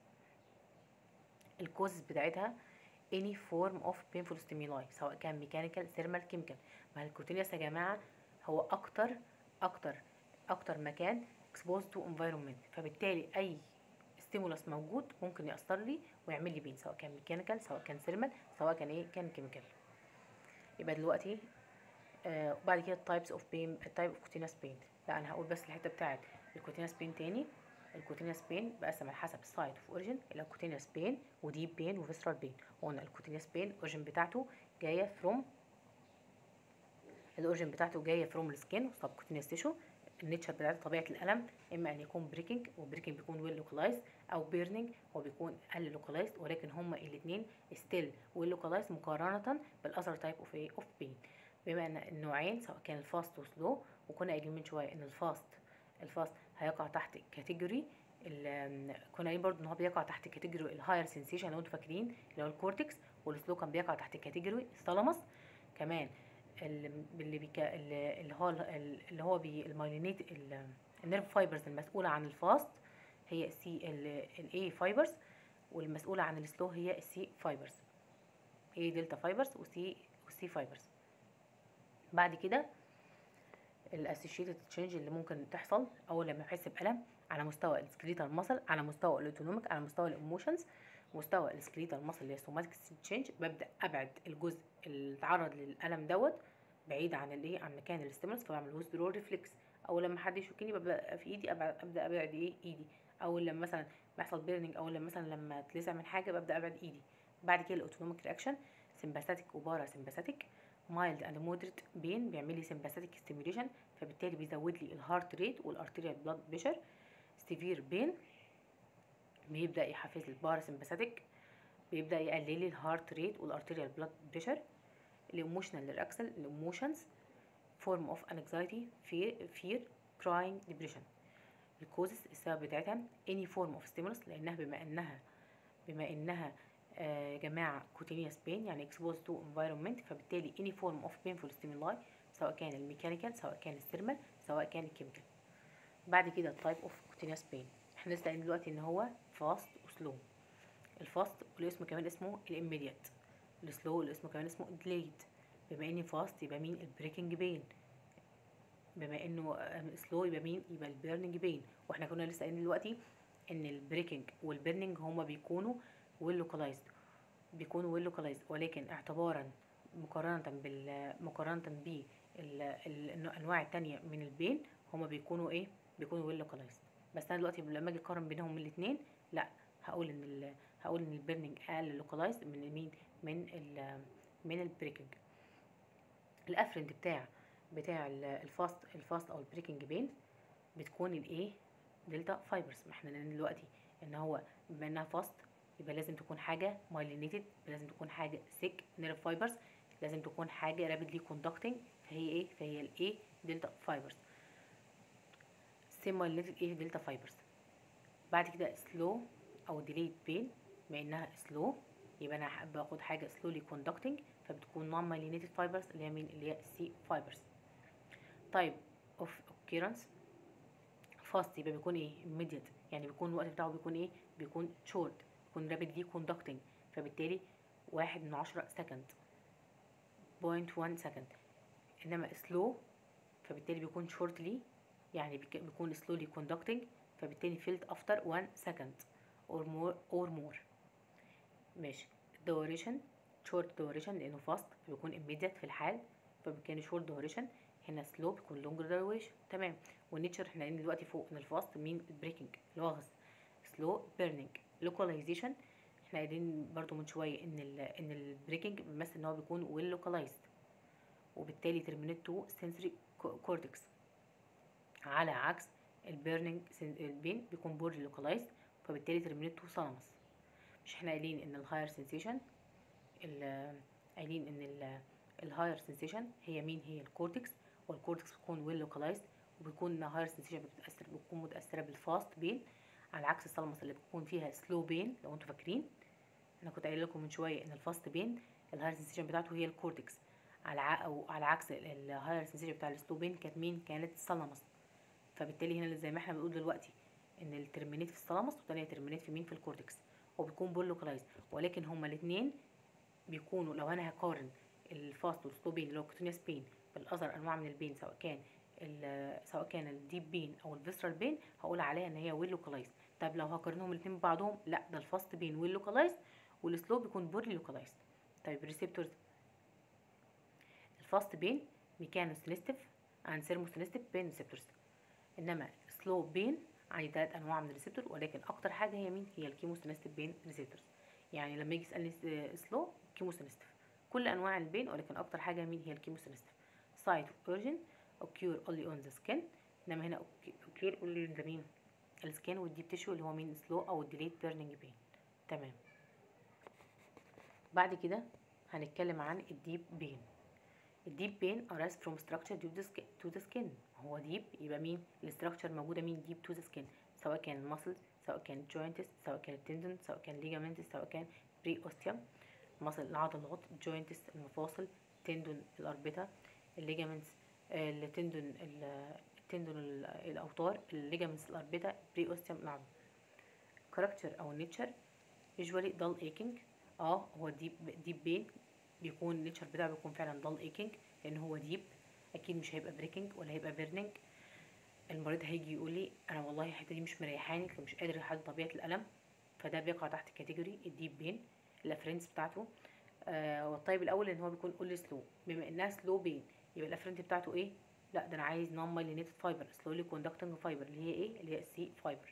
الكوز بتاعتها any form of painful stimuli سواء كان ميكانيكال ثيرمال كيميكال ما الكوتينيوس يا جماعه هو اكتر اكتر اكتر مكان exposed to environment فبالتالي اي ستيمولس موجود ممكن يأثر لي ويعمل لي بين سواء كان ميكانيكال سواء كان ثيرمال سواء كان ايه كان كيميكال يبقى دلوقتي آه بعد كده التايبس اوف بين التايب اوف كوتينيوس بين لا انا هقول بس الحته بتاعت الكوتينيوس بين تاني الكوتينيوس بين بقسم على حسب السايت اوف اوريجين الى كوتينيوس بين وديب بين وفيسرال بين قلنا الكوتينيوس بين الاوريجين بتاعته جايه فروم الاوريجين بتاعته جايه فروم السكين وسب كوتينيوس تيشو النيتشر بتاعته طبيعه الالم اما ان يكون بريكنج والبريكنج بيكون ويل لوكلايزد او بيرنينج وبيكون اقل لوكلايزد ولكن هما الاثنين ستيل ويل لوكلايزد مقارنه بالاذر تايب اوف ايه اوف بين بما ان النوعين سواء كان الفاست وسلو وكنا قايلين من شويه ان الفاست الفاست هيقع تحت كاتيجوري كنا قايلين برضو ان هو بيقع تحت كاتيجوري الهاير سنسيشن لو انتوا فاكرين اللي هو الكورتكس والسلو كان بيقع تحت كاتيجوري الثالاموس كمان ال- اللي بيكا اللي اللي هو اللي هو بي المايلينيت النيرف فايبرز المسؤوله عن الفاست هي السي الاي فايبرز والمسؤوله عن السلو هي السي فايبرز اي دلتا فايبرز وسي وسي فايبرز بعد كده الاسوشيتد تشينج اللي ممكن تحصل اول لما بحس بالم على مستوى السكريتال ماسل على مستوى الاوتونوميك على مستوى الايموشنز مستوى السكريتال ماسل اللي هي سوماتيك تشينج ببدا ابعد الجزء اللي اتعرض للالم دوت بعيد عن الايه عن مكان الاستيمولس فبعمل ويزدرول ريفلكس اول لما حد يشكني ببدا في ايدي أبعد ابدا ابعد ايه ايدي اول لما مثلا بيحصل بيرنينج اول لما مثلا لما اتلسع من حاجه ببدا ابعد ايدي بعد كده الاوتونوميك رياكشن سمباثيك وبارا سمباثيك مايلد اند مودريت بين بيعمل لي سمباثيك ستيميوليشن فبالتالي بيزود لي الهارت ريت والارتيريال بلاد بريشر سيفير بين بيبدا يحفز لي البارا سمباثيك بيبدا يقلل لي الهارت ريت والارتيريال بلاد بريشر الايموشنال رياكشن الايموشنز فورم اوف انكزايتي fear fear crying depression الكوزز السبب بتاعتها any form of stimulus لانها بما انها بما انها آه جماعة cutaneous pain يعني exposed to environment فبالتالي any form of painful stimuli سواء كان الميكانيكال سواء كان الثيرمال سواء كان الكيميكال بعد كده type of cutaneous pain احنا لسه قايلين دلوقتي ان هو fast وسلو الفاست اللي اسمه كمان اسمه الاميديات السلو اللي اسمه كمان اسمه delayed بما اني فاست يبقى مين البريكنج بين بما انه سلو يبقى مين يبقى البيرنينج بين واحنا كنا لسه قايلين دلوقتي ان البريكنج والبيرنينج هما بيكونوا ويل لوكالايزد بيكونوا ويل لوكالايزد ولكن اعتبارا مقارنة بال مقارنة ب الانواع التانية من البين هما بيكونوا ايه بيكونوا ويل لوكالايزد بس انا دلوقتي لما اجي اقارن بينهم الاثنين لا هقول ان ال هقول ان البيرنينج اقل لوكالايزد من مين من ال من البريكنج الافرنت بتاع بتاع الفاست الفاست او البريكنج بين بتكون الايه دلتا فايبرز ما احنا قلنا دلوقتي ان هو بما انها فاست يبقى لازم تكون حاجه مايلينيتد لازم تكون حاجه سيك نيرف فايبرز لازم تكون حاجه رابيدلي كوندكتنج فهي ايه فهي الايه دلتا فايبرز سيم مايلينيتد ايه دلتا فايبرز بعد كده سلو او ديليد بين بما انها سلو يبقى انا باخد حاجه سلولي كوندكتنج فبتكون نون مايلينيتد فايبرز اللي هي مين اللي هي سي فايبرز طيب اوف occurrence فاست يبقى بيكون ايه immediate يعني بيكون الوقت بتاعه بيكون ايه بيكون short بيكون rapidly conducting فبالتالي واحد من عشرة سكند بوينت وان سكند انما slow فبالتالي بيكون shortly يعني بيكون slowly conducting فبالتالي filled after one second or more or more ماشي duration short duration لانه فاست بيكون immediate في الحال فبالتالي short duration هنا سلو بيكون لونجر دايريشن تمام والنيتشر احنا قايلين دلوقتي فوق ان الفاست مين البريكنج الوغز سلو بيرنينج لوكاليزيشن احنا قايلين برضو من شويه ان ال ان البريكنج بيمثل ان هو بيكون ويل لوكاليزد وبالتالي ترمينيت تو سنسوري كورتكس على عكس البيرنينج البين بيكون بورد لوكاليزد فبالتالي ترمينيت تو ثالاموس مش احنا قايلين ان الهاير سنسيشن قايلين ان الهاير سنسيشن هي مين هي الكورتكس والكورتكس بتكون ويل لوكالايزد وبيكون هاير سنسيشن بتتاثر بتكون متاثره بالفاست بين على عكس الثالاموس اللي بتكون فيها سلو بين لو انتوا فاكرين انا كنت قايله لكم من شويه ان الفاست بين الهاير سنسيشن بتاعته هي الكورتكس على ع... او على عكس الهاير سنسيشن بتاع السلو بين كانت مين كانت الثالاموس فبالتالي هنا زي ما احنا بنقول دلوقتي ان الترمينيت في الثالاموس والثانيه ترمينيت في مين في الكورتكس وبيكون بول لوكالايزد ولكن هما الاثنين بيكونوا لو انا هقارن الفاست والسلو بين اللي هو كوتونيوس بين بالاذر انواع من البين سواء كان سواء كان الديب بين او الفيسرال بين هقول عليها ان هي ويل لوكالايزد طب لو هقارنهم الاثنين ببعضهم لا ده الفاست بين ويل لوكالايزد والسلو بيكون بورلي لوكالايزد طيب الريسبتورز الفاست بين ميكانو سينستيف اند ثيرمو سينستيف بين ريسبتورز انما سلو بين عندي ثلاث انواع من الريسبتور ولكن اكتر حاجه هي مين هي الكيمو سينستيف بين ريسبتورز يعني لما يجي يسالني سلو كيمو سينستيف كل انواع البين ولكن اكتر حاجه مين هي الكيمو سينستيف site of origin occur only on the skin انما هنا occur only on the مين السكين والديب تيشو اللي هو مين slow او delayed burning pain تمام بعد كده هنتكلم عن الديب بين الديب بين arise from structure due to the skin, to the skin. هو ديب يبقى مين الاستراكشر موجوده مين ديب to the skin سواء كان muscle سواء كان joints سواء كان tendon سواء كان ligaments سواء كان pre osteum مصل العضلات الجوينتس المفاصل تندون الاربطه الليجامنتس التندون التندون ال- الاوتار الليجامنتس الاربطه بري اوستيوم العظم كاركتر او نيتشر يوجوالي دال ايكينج اه هو ديب ديب بين بيكون النيتشر بتاعه بيكون فعلا دال ايكينج لان هو ديب اكيد مش هيبقى بريكنج ولا هيبقى بيرنينج المريض هيجي يقول لي انا والله الحته دي مش مريحاني فمش قادر يحدد طبيعه الالم فده بيقع تحت كاتيجوري الديب بين الافرنس بتاعته آه والطيب الاول ان هو بيكون اول سلو بما انها سلو بين يبقى الافرنت بتاعته ايه لا ده انا عايز نون مايلينيتد فايبر سلولي كوندكتنج فايبر اللي هي ايه اللي هي السي فايبر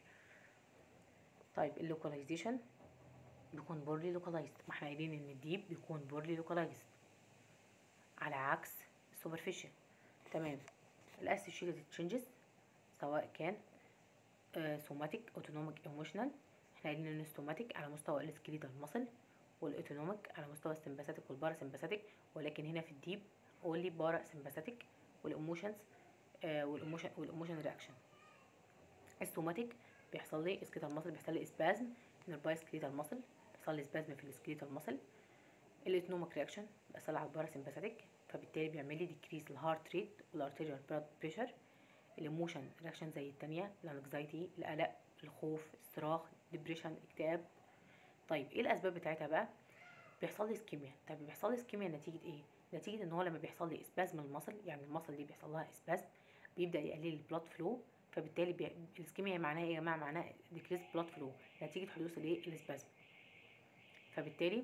طيب اللوكاليزيشن بيكون بورلي لوكالايزد ما احنا قايلين ان الديب بيكون بورلي لوكالايزد على عكس السوبرفيشال تمام الاسوشيتد تشينجز سواء كان سوماتيك اوتونوميك ايموشنال احنا قايلين ان السوماتيك على مستوى السكليتال ماسل والاوتونوميك على مستوى السمباثيك والباراسمباثيك ولكن هنا في الديب اونلي بارا سمباثيك والايموشنز والايموشن والايموشن رياكشن السوماتيك بيحصل لي سكليتال ماسل بيحصل لي اسبازم نيرباي سكليتال ماسل بيحصل لي اسبازم في السكليتال ماسل الاوتونوميك رياكشن بيحصل على الباراسمباثيك فبالتالي بيعمل لي ديكريز الهارت ريت والارتيريال بلاد بريشر الايموشن رياكشن زي التانية الانكزايتي القلق الخوف الصراخ ديبريشن اكتئاب طيب ايه الاسباب بتاعتها بقى بيحصل لي اسكيميا طيب بيحصل لي اسكيميا نتيجه ايه نتيجه ان هو لما بيحصل لي اسبازم المصل يعني المصل دي بيحصل لها اسبازم بيبدا يقلل البلاد فلو فبالتالي بي... الاسكيميا معناها ايه يا جماعه معناها ديكريز بلاد فلو نتيجه حدوث الايه الاسبازم فبالتالي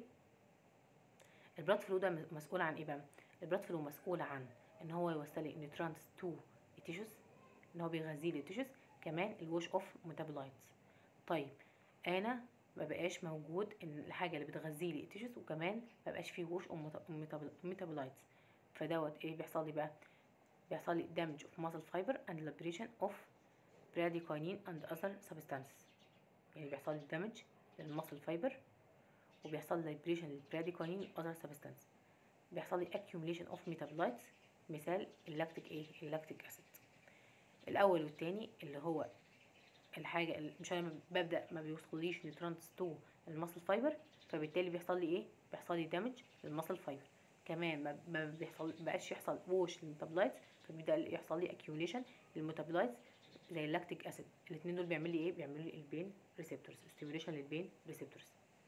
البلاد فلو ده مسؤول عن ايه بقى البلاد فلو مسؤول عن ان هو يوصل لي نيوترانس تو التيشوز ان هو بيغذي لي التيشوز كمان الوش اوف ميتابولايتس طيب انا ما بقاش موجود ان الحاجه اللي بتغذي لي التيشوز وكمان ما بقاش فيه وش اوف ميتابولايتس فدوت ايه بيحصل لي بقى بيحصل لي damage of muscle fiber and liberation of bradykinin and other substances يعني بيحصل لي damage للمسل فايبر وبيحصل لي liberation للبراديكاينين other substances بيحصل لي accumulation of metabolites مثال اللاكتيك ايه اللاكتيك اسيد الاول والتاني اللي هو الحاجه اللي مش انا ببدا ما بيوصليش نيوترانتس تو المسل فايبر فبالتالي بيحصل لي ايه بيحصل لي دامج للمسل فايبر كمان ما ما بيحصل بقاش يحصل ووش للميتابولايتس فبيبدا يحصل لي اكيوميليشن للميتابولايتس زي اللاكتيك اسيد الاثنين دول بيعملوا لي ايه بيعملوا لي البين ريسبتورز ستيميوليشن للبين ريسبتورز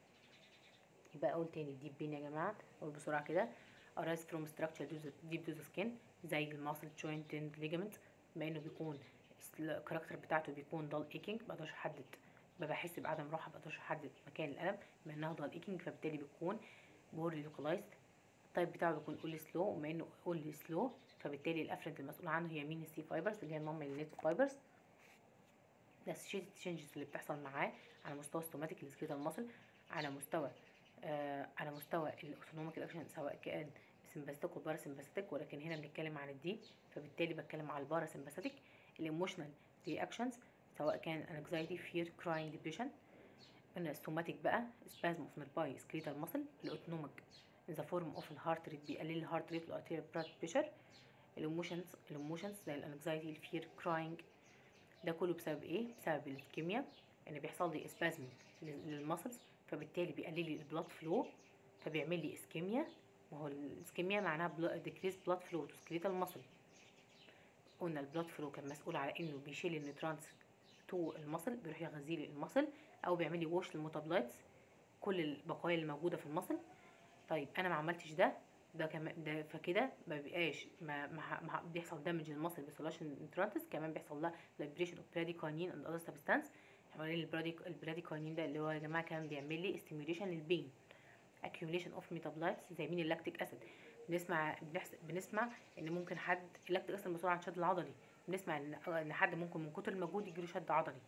يبقى اقول تاني الديب بين يا جماعه اقول بسرعه كده arise from structure deep to the skin زي الماسل joint and ligament بما انه بيكون الكاركتر بتاعته بيكون ضل ايكينج مقدرش احدد بحس بعدم راحه مقدرش احدد مكان الالم بما انها ضل ايكينج فبالتالي بيكون بورلي لوكلايزد التايب بتاعه بيكون اولي سلو وبما انه اولي سلو فبالتالي الافرنت المسؤول عنه هي مين السي فايبرز اللي هي النون ميلينيتد فايبرز الاسوشيتد تشينجز اللي بتحصل معاه على مستوى السوماتيك السكيتال ماسل على مستوى آه على مستوى الاوتونوميك اكشن سواء كان سمباثيك وباراسمباثيك ولكن هنا بنتكلم عن الدي فبالتالي بتكلم على الباراسمباثيك الايموشنال رياكشنز سواء كان anxiety fear crying depression ان السوماتيك بقى spasm of nearby skeletal muscle الاوتونوميك in the form of الهارت ريت بيقلل الهارت ريت والارتيريال بلاد بريشر الايموشنز الايموشنز زي الانكزايتي الفير كراينج ده كله بسبب ايه بسبب الكيمياء ان يعني بيحصل لي اسبازم للمسلز فبالتالي بيقلل لي البلاد فلو فبيعمل لي اسكيميا وهو الاسكيميا معناها ديكريز بلاد فلو تو سكليتال ماسل قلنا البلاد فلو كان مسؤول على انه بيشيل النيوترانس تو المصل بيروح يغذي لي المصل او بيعمل لي ووش للميتابولايتس كل البقايا اللي موجوده في المصل طيب انا ما عملتش ده ده كمان ده فكده ما بيبقاش ما, ما, ما بيحصل دامج للمصل ما بيحصلهاش النيوترانتس كمان بيحصل لها ليبريشن اوف براديكاينين اند اذر سبستانس حوالين البراديكاينين ده اللي هو يا جماعه كان بيعمل لي ستيميوليشن للبين accumulation of metabolites زي مين اللاكتيك اسيد بنسمع بنسمع ان ممكن حد اللاكتيك اسيد مسؤول عن الشد العضلي بنسمع ان ان حد ممكن من كتر المجهود يجيله شد عضلي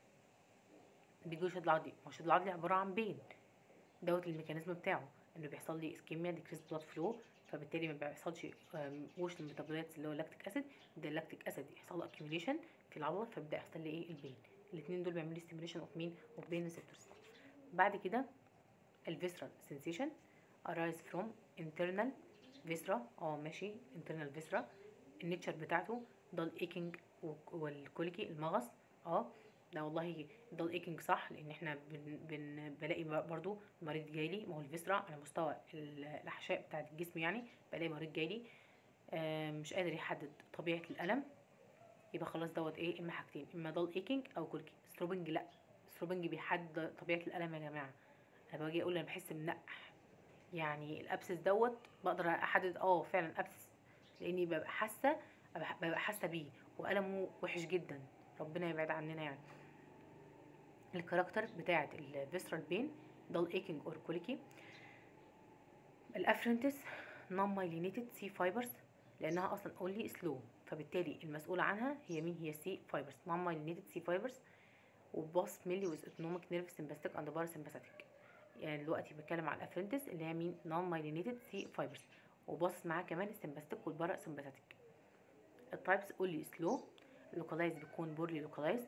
بيجيله شد عضلي هو الشد العضلي عباره عن بين دوت الميكانيزم بتاعه انه بيحصل لي اسكيميا ديكريس بلاد فلو فبالتالي ما بيحصلش وش للميتابولايتس اللي هو اللاكتيك اسيد ده اللاكتيك اسيد يحصل له accumulation في العضله فبيبدا يحصل لي ايه البين الاثنين دول بيعملوا ستيميوليشن اوف مين اوف بين ريسبتورز بعد كده الفيسرال sensation arise from internal viscera اه ماشي internal viscera النيتشر بتاعته ده الايكينج والكوليكي المغص اه ده والله ده الايكنج صح لان احنا بن بن بلاقي برضو مريض جايلي ما هو الفيسرا على مستوى الاحشاء بتاعه الجسم يعني بلاقي مريض جايلي مش قادر يحدد طبيعه الالم يبقى خلاص دوت ايه اما حاجتين اما ضل ايكنج او كولكي ستروبنج لا ستروبنج بيحدد طبيعه الالم يا جماعه انا باجي اقول انا بحس بنقح يعني الابسس دوت بقدر احدد اه فعلا ابسس لاني ببقى حاسه ببقى حاسه بيه والمه وحش جدا ربنا يبعد عننا يعني الكاركتر بتاعه الفيسرال بين ضل ايكنج اور كوليكي الافرنتس نون مايلينيتد سي فايبرز لانها اصلا اونلي سلو فبالتالي المسؤولة عنها هي مين هي سي فايبرز نون مايلينيتد سي فايبرز وباص ميلي ويز اوتونوميك نيرف سمباستيك اند باراسمباثيك يعني دلوقتي بتكلم على الافرنتس اللي هي مين نون مايلينيتد سي فايبرز وباص معاه كمان السمباستيك والباراسمباثيك التايبس اونلي سلو لوكالايز بيكون بورلي لوكالايزد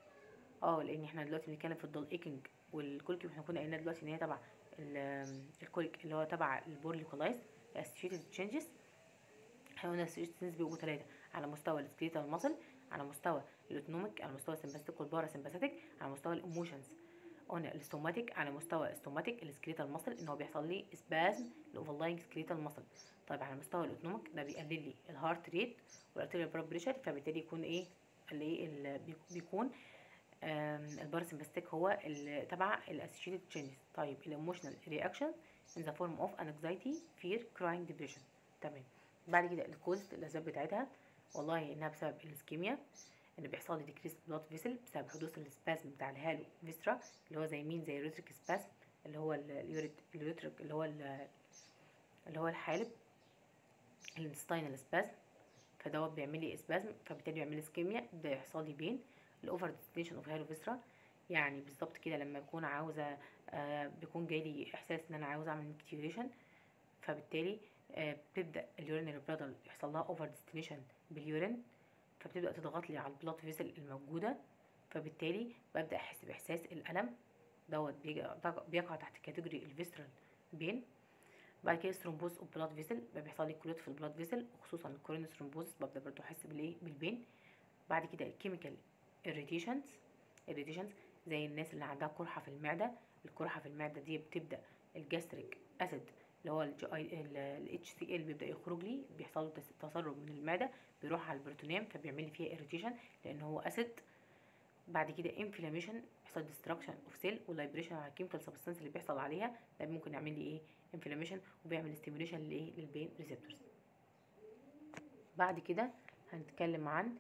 اه لان احنا دلوقتي بنتكلم في الدول ايكنج والكوليك احنا كنا قلنا دلوقتي ان هي تبع الكوليك اللي هو تبع البورلي لوكالايزد associated changes احنا قلنا associated بيبقوا ثلاثه على مستوى السكليتال ماسل على مستوى الاوتونوميك على مستوى السمباستيك والباراسمباثيك على مستوى الايموشنز قلنا الستوماتيك على مستوى الستوماتيك السكليتال ماسل ان هو بيحصل لي سبازم الاوفرلاينج سكليتال ماسل طيب على مستوى الاوتونوميك ده بيقلل لي الهارت ريت والارتيريال بلاد بريشر فبالتالي يكون ايه اللي بيكون الباراسمباستيك هو اللي تبع الاسوشيتد تشينجز طيب الايموشنال رياكشن in the form of anxiety fear crying depression تمام بعد كده الكوز الاسباب بتاعتها والله انها بسبب الاسكيميا ان بيحصل لي ديكريس بلاد فيسل بسبب حدوث السباسم بتاع الهالو فيسترا اللي هو زي مين زي اليوتريك سباسم اللي هو اليوتريك اللي هو اللي هو الحالب الانستاينال سباسم فدوت بيعمل لي اسبازم فبالتالي بيعمل لي اسكيميا بيحصل لي بين الاوفر ديستنيشن اوف هالو فيسترا يعني بالظبط كده لما بكون عاوزه آه بيكون جاي لي احساس ان انا عاوزه اعمل ميكتيوريشن فبالتالي آه بتبدا اليورينري بلادر يحصل لها اوفر ديستنيشن باليورين فبتبدا تضغط لي على البلاد فيسل الموجوده فبالتالي ببدا احس باحساس الالم دوت بيقع تحت كاتيجوري الفيسترال بين بعد كده ثرومبوز اوف بلاد فيسل بيحصل لي كلوت في البلاد فيسل وخصوصا الكورين ثرومبوز ببدا برضو احس بالايه بالبين بعد كده الكيميكال irritations irritations زي الناس اللي عندها قرحه في المعده القرحه في المعده دي بتبدا الجاستريك اسيد اللي هو الجي اي الاتش سي ال بيبدا يخرج لي بيحصل له تسرب من المعده بيروح على البروتونيوم فبيعمل لي فيها irritation لان هو اسيد بعد كده انفلاميشن بيحصل ديستراكشن اوف سيل ولايبريشن على الكيميكال سبستانس اللي بيحصل عليها ده ممكن يعمل لي ايه انفلاميشن وبيعمل ستيميوليشن لايه للبين ريسبتورز بعد كده هنتكلم عن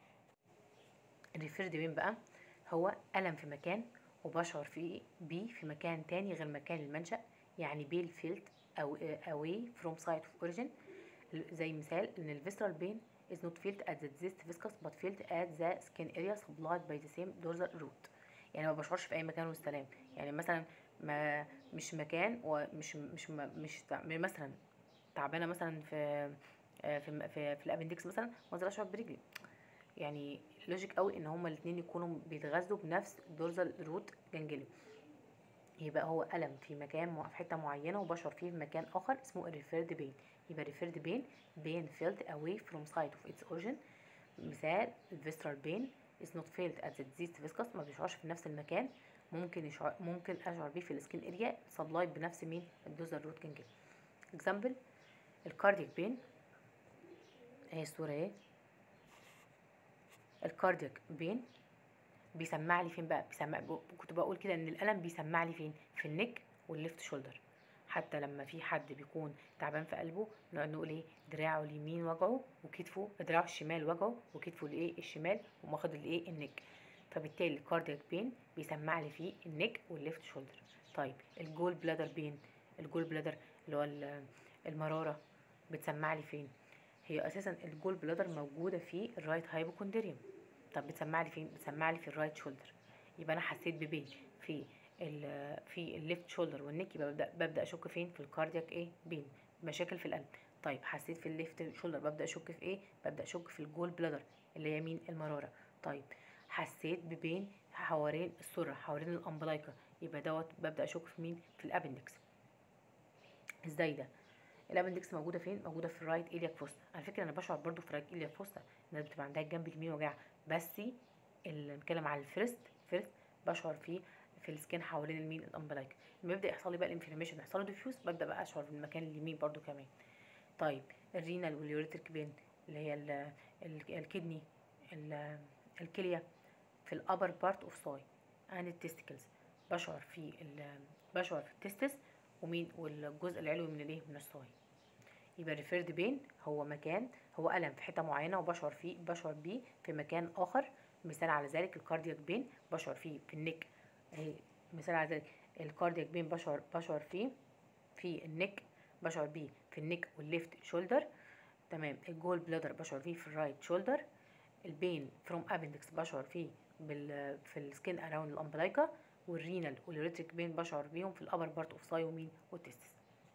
الريفيرد بين بقى هو ألم في مكان وبشعر فيه بيه في مكان تاني غير مكان المنشأ يعني بيل فيلد أو away from site of origin زي مثال إن الفيسرال بين is not felt at the diseased viscous but felt at the skin area supplied by the same dorsal root يعني ما بشعرش في أي مكان والسلام يعني مثلا ما مش مكان ومش مش مش, مش مثلا تعبانة مثلا في في في, في الابندكس مثلا ما اقدر اشعر برجلي يعني لوجيك قوي ان هما الاثنين يكونوا بيتغذوا بنفس الدورزال روت جانجلي يبقى هو ألم في مكان في حتة معينة وبشعر فيه في مكان آخر اسمه الريفيرد بين يبقى ريفيرد بين بين felt away from site of its origin مثال الفيسترال بين is not felt at the diseased viscous ما بيشعرش في نفس المكان ممكن يشعر ممكن اشعر بيه في السكين اريا سبلايد بنفس مين الدوزر روت جانجلي اكزامبل الكاردياك بين اهي الصورة اهي الكاردياك بين بيسمع لي فين بقى بيسمع كنت بقول كده ان الالم بيسمع لي فين في النك والليفت شولدر حتى لما في حد بيكون تعبان في قلبه نقعد نقول ايه دراعه اليمين وجعه وكتفه دراعه الشمال وجعه وكتفه الايه الشمال وماخد الايه النك فبالتالي الكاردياك بين بيسمع لي فيه النك والليفت شولدر طيب الجول بلادر بين الجول بلادر اللي هو المراره بتسمع لي فين هي اساسا الجول بلادر موجوده في الرايت هايبوكوندريوم طب بتسمع لي فين بتسمع لي في الرايت شولدر يبقى انا حسيت ببين في ال في الليفت شولدر والنك يبقى ببدا ببدا اشك فين في الكاردياك ايه بين مشاكل في القلب طيب حسيت في الليفت شولدر ببدا اشك في ايه ببدا اشك في الجول بلادر اللي هي مين المراره طيب حسيت ببين حوالين السره حوالين الامبلايكا يبقى دوت ببدا اشك في مين في الابندكس ازاي ده الابندكس موجوده فين موجوده في الرايت ايلياك فوستا على فكره انا بشعر برضو في الرايت ايلياك فوستا الناس بتبقى عندها الجنب اليمين وجع بس اللي بنتكلم على الفيرست فيرست بشعر فيه في السكين حوالين المين الامبلايك لما يبدا يحصل لي بقى الانفلاميشن يحصل له ديفيوز ببدا بقى اشعر في المكان اليمين برضو كمان طيب الرينال واليوريتريك بين اللي هي ال ال الكدني ال الكليه في الابر بارت اوف ساي اند التستيكلز بشعر في بشعر في التستس ومين والجزء العلوي من الايه من الساي يبقى ريفيرد بين هو مكان هو الم في حته معينه وبشعر فيه بشعر بيه في مكان اخر مثال على ذلك الكاردياك بين بشعر فيه في النك اهي مثال على ذلك الكاردياك بين بشعر بشعر فيه في النك بشعر بيه في النك والليفت شولدر تمام الجول بلادر بشعر فيه في الرايت شولدر البين فروم ابندكس بشعر فيه بال في السكين اراوند الامبلايكا والرينال واليوريتريك بين بشعر بيهم في الابر بارت اوف ساي ومين والتستس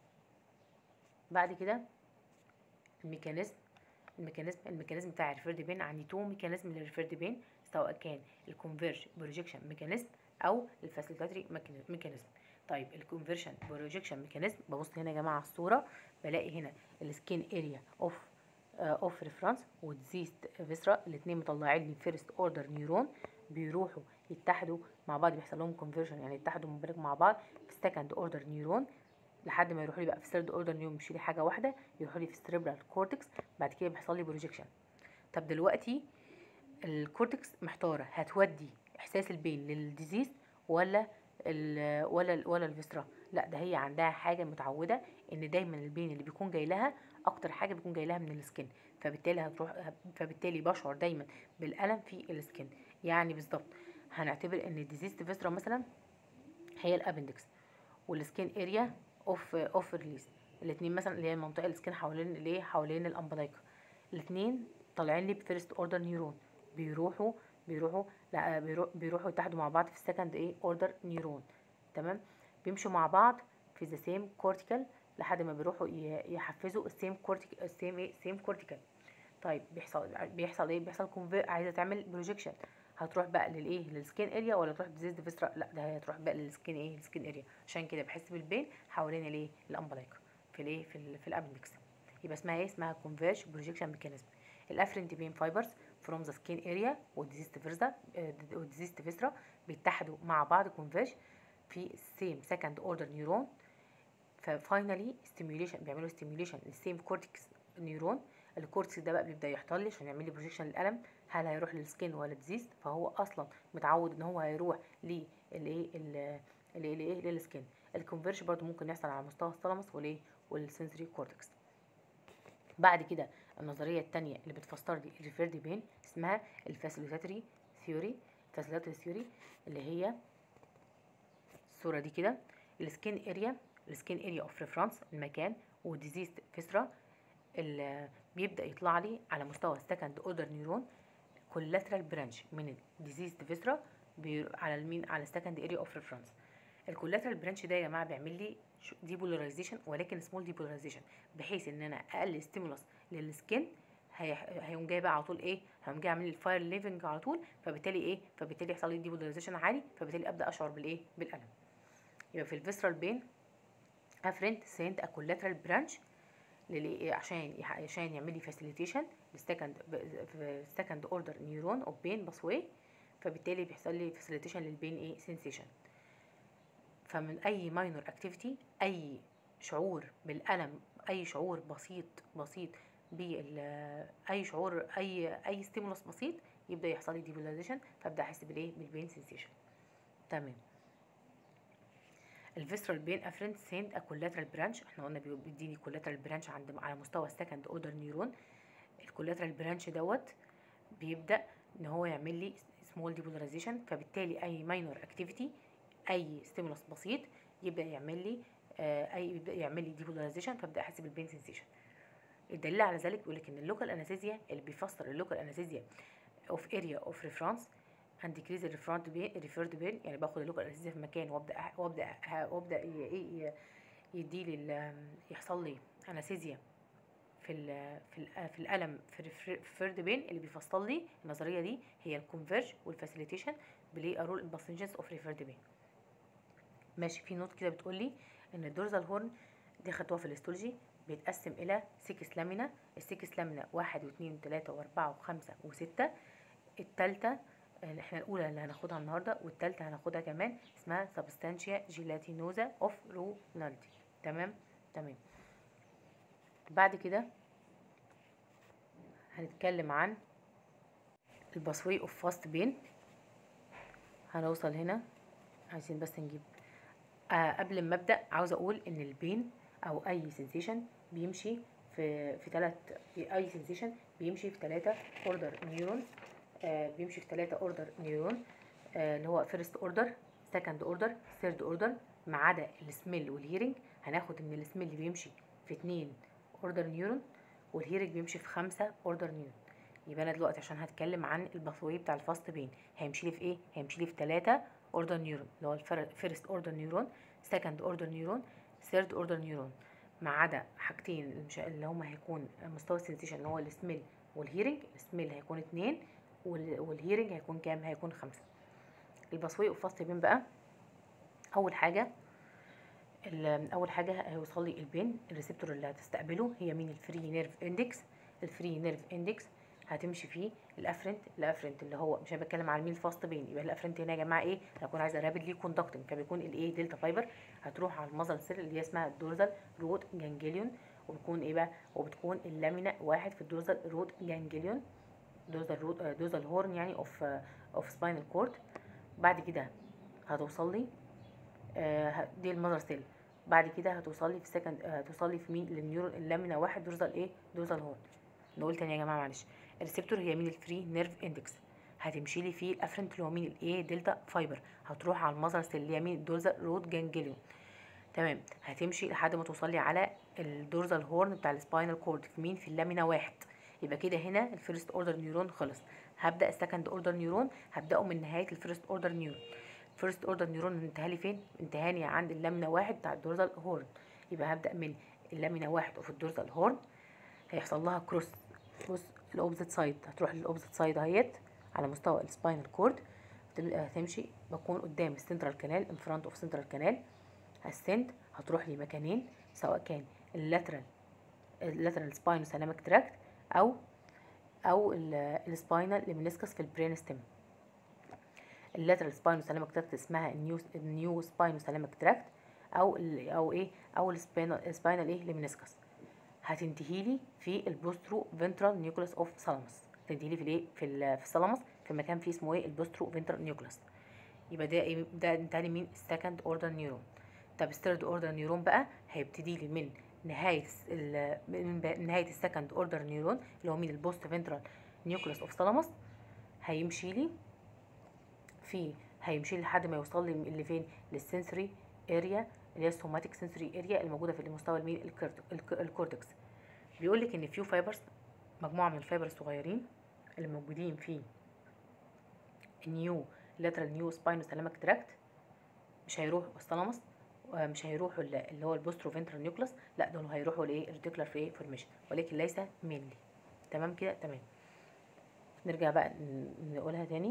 بعد كده الميكانيزم الميكانيزم الميكانيزم بتاع الريفيرد بين عندي تو ميكانيزم للريفيرد بين سواء كان الكونفيرج بروجيكشن ميكانيزم او الفاسيليتاتري ميكانيزم طيب الكونفرشن بروجيكشن ميكانيزم ببص هنا يا جماعه على الصوره بلاقي هنا السكين اريا اوف اوف ريفرنس وديزيست فيسرا الاثنين مطلعين لي فيرست اوردر نيورون بيروحوا يتحدوا مع بعض بيحصل لهم كونفرجن يعني يتحدوا مبارك مع بعض في سكند اوردر نيورون لحد ما يروحوا لي بقى في ثيرد اوردر نيورون مش لي حاجه واحده يروحوا لي في السريبرال كورتكس بعد كده بيحصل لي بروجيكشن طب دلوقتي الكورتكس محتاره هتودي احساس البين للديزيز ولا ال ولا ال ولا الفيسترا لا ده هي عندها حاجه متعوده ان دايما البين اللي بيكون جاي لها اكتر حاجه بيكون جاي لها من السكن فبالتالي هتروح فبالتالي بشعر دايما بالالم في السكن يعني بالظبط هنعتبر ان الديزيز فيسترا مثلا هي الابندكس والسكين اريا اوف اوف ريليز الاثنين مثلا اللي هي المنطقه السكين حوالين الايه حوالين الامبلايكا الاثنين طالعين لي بفيرست اوردر نيورون بيروحوا بيروحوا لا بيرو- بيروحوا يتحدوا مع بعض في السكند ايه اوردر نيورون تمام بيمشوا مع بعض في ذا سيم كورتيكال لحد ما بيروحوا ي- يحفزوا السيم كورتيكال السيم ايه سيم كورتيكال طيب بيحصل بيحصل ايه بيحصل كونفير عايزه تعمل بروجيكشن هتروح بقى للايه للسكين اريا ولا تروح ديزيز فيسترا لا ده هي هتروح بقى للسكين ايه السكين اريا عشان كده بحس بالبين حوالين الايه الامبلايكا في الايه في ال في الابندكس يبقى اسمها ايه اسمها كونفيرج بروجيكشن ميكانيزم الافرنت بين فايبرز فروم ذا سكين اريا والديزيست فيرزا والديزيست فيسترا بيتحدوا مع بعض كونفيرج في السيم سكند اوردر نيورون ففاينلي ستيميوليشن بيعملوا ستيميوليشن للسيم كورتكس نيورون الكورتكس ده بقى بيبدا يحصل لي عشان يعمل لي بروجيكشن للالم هل هيروح للسكين ولا ديزيز فهو اصلا متعود ان هو هيروح للايه الايه الايه للسكين الكونفيرج برضو ممكن يحصل على مستوى الثالاموس والايه والسنسوري كورتكس بعد كده النظريه الثانيه اللي بتفسر لي الريفيرد بين اسمها الفاسيليتاتري ثيوري الفاسيليتاتري ثيوري اللي هي الصوره دي كده السكين اريا السكين اريا اوف ريفرنس المكان وديزيز فيسرا اللي بيبدا يطلع لي على مستوى السكند اوردر نيورون كولاترال برانش من الديزيز فيسرا على المين على السكند اريا اوف ريفرنس الكولاترال برانش ده يا جماعه بيعمل لي ديبولاريزيشن ولكن سمول ديبولاريزيشن بحيث ان انا اقل ستيمولس للسكين هيقوم جاي بقى على طول ايه هيقوم جاي عامل لي الفاير ليفنج على طول فبالتالي ايه فبالتالي يحصل لي ديبولاريزيشن عالي فبالتالي ابدا اشعر بالايه بالالم يبقى في الفيسرال بين افرنت سنت اكولاترال برانش عشان عشان يعمل لي فاسيليتيشن للسكند سكند اوردر نيورون اوف بين باسواي فبالتالي بيحصل لي فاسيليتيشن للبين ايه سensation فمن اي ماينور اكتيفيتي اي شعور بالالم اي شعور بسيط بسيط بال اي شعور اي اي ستيمولس بسيط يبدا يحصل لي ديبولاريزيشن فابدا احس بالايه بالبين سensation تمام الفيسرال بين افرنت سيند اكولاترال برانش احنا قلنا بيديني كولاترال برانش عند على مستوى السكند اوردر نيورون الكولاترال برانش دوت بيبدا ان هو يعمل لي سمول ديبولاريزيشن فبالتالي اي ماينور اكتيفيتي اي ستيمولس بسيط يبدا يعمل لي آه اي يبدا يعمل لي ديبولاريزيشن فابدا احس بالبين سنسيشن الدليل على ذلك بيقول لك ان اللوكال انستيزيا اللي بيفسر اللوكال انستيزيا اوف اريا اوف ريفرنس and decrease الريفرنت بين الريفيرد بين يعني باخد اللوكال انستيزيا في مكان وابدا وابدا وابدا ايه يدي لي يحصل لي انستيزيا في ال في ال في الالم في الريفيرد بين اللي بيفصل لي النظريه دي هي الكونفيرج والفاسيليتيشن بلاي ارول امباسنجنس اوف ريفيرد بين ماشي في نوت كده بتقول لي ان الدورزال هورن دي خدوها في الاستولوجي بيتقسم الى 6 لامينا السكس لامينا واحد واثنين وثلاثة واربعة وخمسة وستة التالتة اللي احنا الاولى اللي هناخدها النهارده والثالثه هناخدها كمان اسمها سبستانشيا جيلاتينوزا اوف رونالدي تمام تمام بعد كده هنتكلم عن الباسوي اوف فاست بين هنوصل هنا عايزين بس نجيب آه قبل ما ابدا عاوز اقول ان البين او اي سensation بيمشي في في ثلاث اي سensation بيمشي في ثلاثه اوردر نيورونز آه بيمشي في ثلاثه اوردر نيورون آه اللي هو فيرست اوردر سكند اوردر ثيرد اوردر ما عدا السميل والهيرنج هناخد ان السميل بيمشي في اتنين اوردر نيورون والهيرنج بيمشي في خمسة اوردر نيورون يبقى انا دلوقتي عشان هتكلم عن الباثوي بتاع الفاست بين هيمشي لي في ايه هيمشي لي في ثلاثة اوردر نيورون اللي هو الفيرست اوردر نيورون سكند اوردر نيورون ثيرد اوردر نيورون ما عدا حاجتين اللي هما هيكون مستوى السنسيشن اللي هو السميل والهيرنج السميل هيكون اتنين والهيرنج هيكون كام هيكون خمسة الباثوي اوف فاست بين بقى اول حاجه اول حاجه هيوصل لي البين الريسبتور اللي هتستقبله هي مين الفري نيرف اندكس الفري نيرف اندكس هتمشي فيه الافرنت الافرنت اللي هو مش انا بتكلم على مين الفاست بين يبقى الافرنت هنا يا جماعه ايه هكون عايزه رابيدلي كوندكتنج فبيكون الايه دلتا فايبر هتروح على المظل سيل اللي هي اسمها الدورزال روت جانجليون وبتكون ايه بقى وبتكون اللامينا واحد في الدورزال روت جانجليون دوزال روت دوزال هورن يعني اوف اوف سباينال كورد بعد كده هتوصل لي آه دي المذر سيل بعد كده هتوصل لي في سكند آه هتوصل لي في مين للنيورون اللامينا واحد دورزال ايه دورزال هورن نقول تاني يا جماعه معلش الريسبتور هي مين الفري نيرف اندكس هتمشي لي في الافرنت اللي هو مين الايه دلتا فايبر هتروح على المذر سيل اللي هي مين الدورزال رود جانجليون تمام هتمشي لحد ما توصل لي على الدورزال هورن بتاع السباينال كورد في مين في اللامينا واحد يبقى كده هنا الفيرست اوردر نيورون خلص هبدا السكند اوردر نيورون هبداه من نهايه الفيرست اوردر نيورون فيرست اوردر نيورون انتهى لي فين انتهاني عند اللامينا واحد بتاع الدورزال هورن يبقى هبدا من اللامينا واحد اوف الدورزال هورن هيحصل لها كروس بص الاوبزيت سايد هتروح للاوبزيت سايد اهيت على مستوى السباينال كورد هتمشي بكون قدام السنترال كانال ان فرونت اوف سنترال كانال هسنت هتروح لي مكانين سواء كان اللاترال اللاترال سباينو سلامك تراكت او او السباينال لمنسكس في البرين ستيم اللاترال سباينو سلامك تراكت اسمها النيو النيو سباينو سلامك تراكت او ال او ايه او السباينال سباينال ايه لمنسكس هتنتهي لي في البوسترو فنترال نيوكليس اوف سالاموس هتنتهي لي في الايه في ال في السالاموس في مكان فيه اسمه ايه البوسترو فنترال نيوكليس يبقى ده ايه ده انتهى لي مين السكند اوردر نيورون طب الثيرد اوردر نيورون بقى هيبتدي لي من نهايه من نهايه السكند اوردر نيورون اللي هو مين البوست فنترال نيوكليس اوف ثالاموس هيمشي لي في هيمشي لي لحد ما يوصل لي اللي فين للسنسوري اريا اللي هي السوماتيك سنسوري اريا الموجوده في المستوى المين الكورتكس بيقول لك ان فيو فايبرز مجموعه من الفايبر الصغيرين اللي موجودين في النيو لاترال نيو سباينو سلامك تراكت مش هيروحوا الثالاموس مش هيروحوا اللي هو البوسترو فنترال نيوكلس لا دول هيروحوا لايه الريتيكولار في فورميشن ولكن ليس مينلي تمام كده تمام نرجع بقى نقولها تاني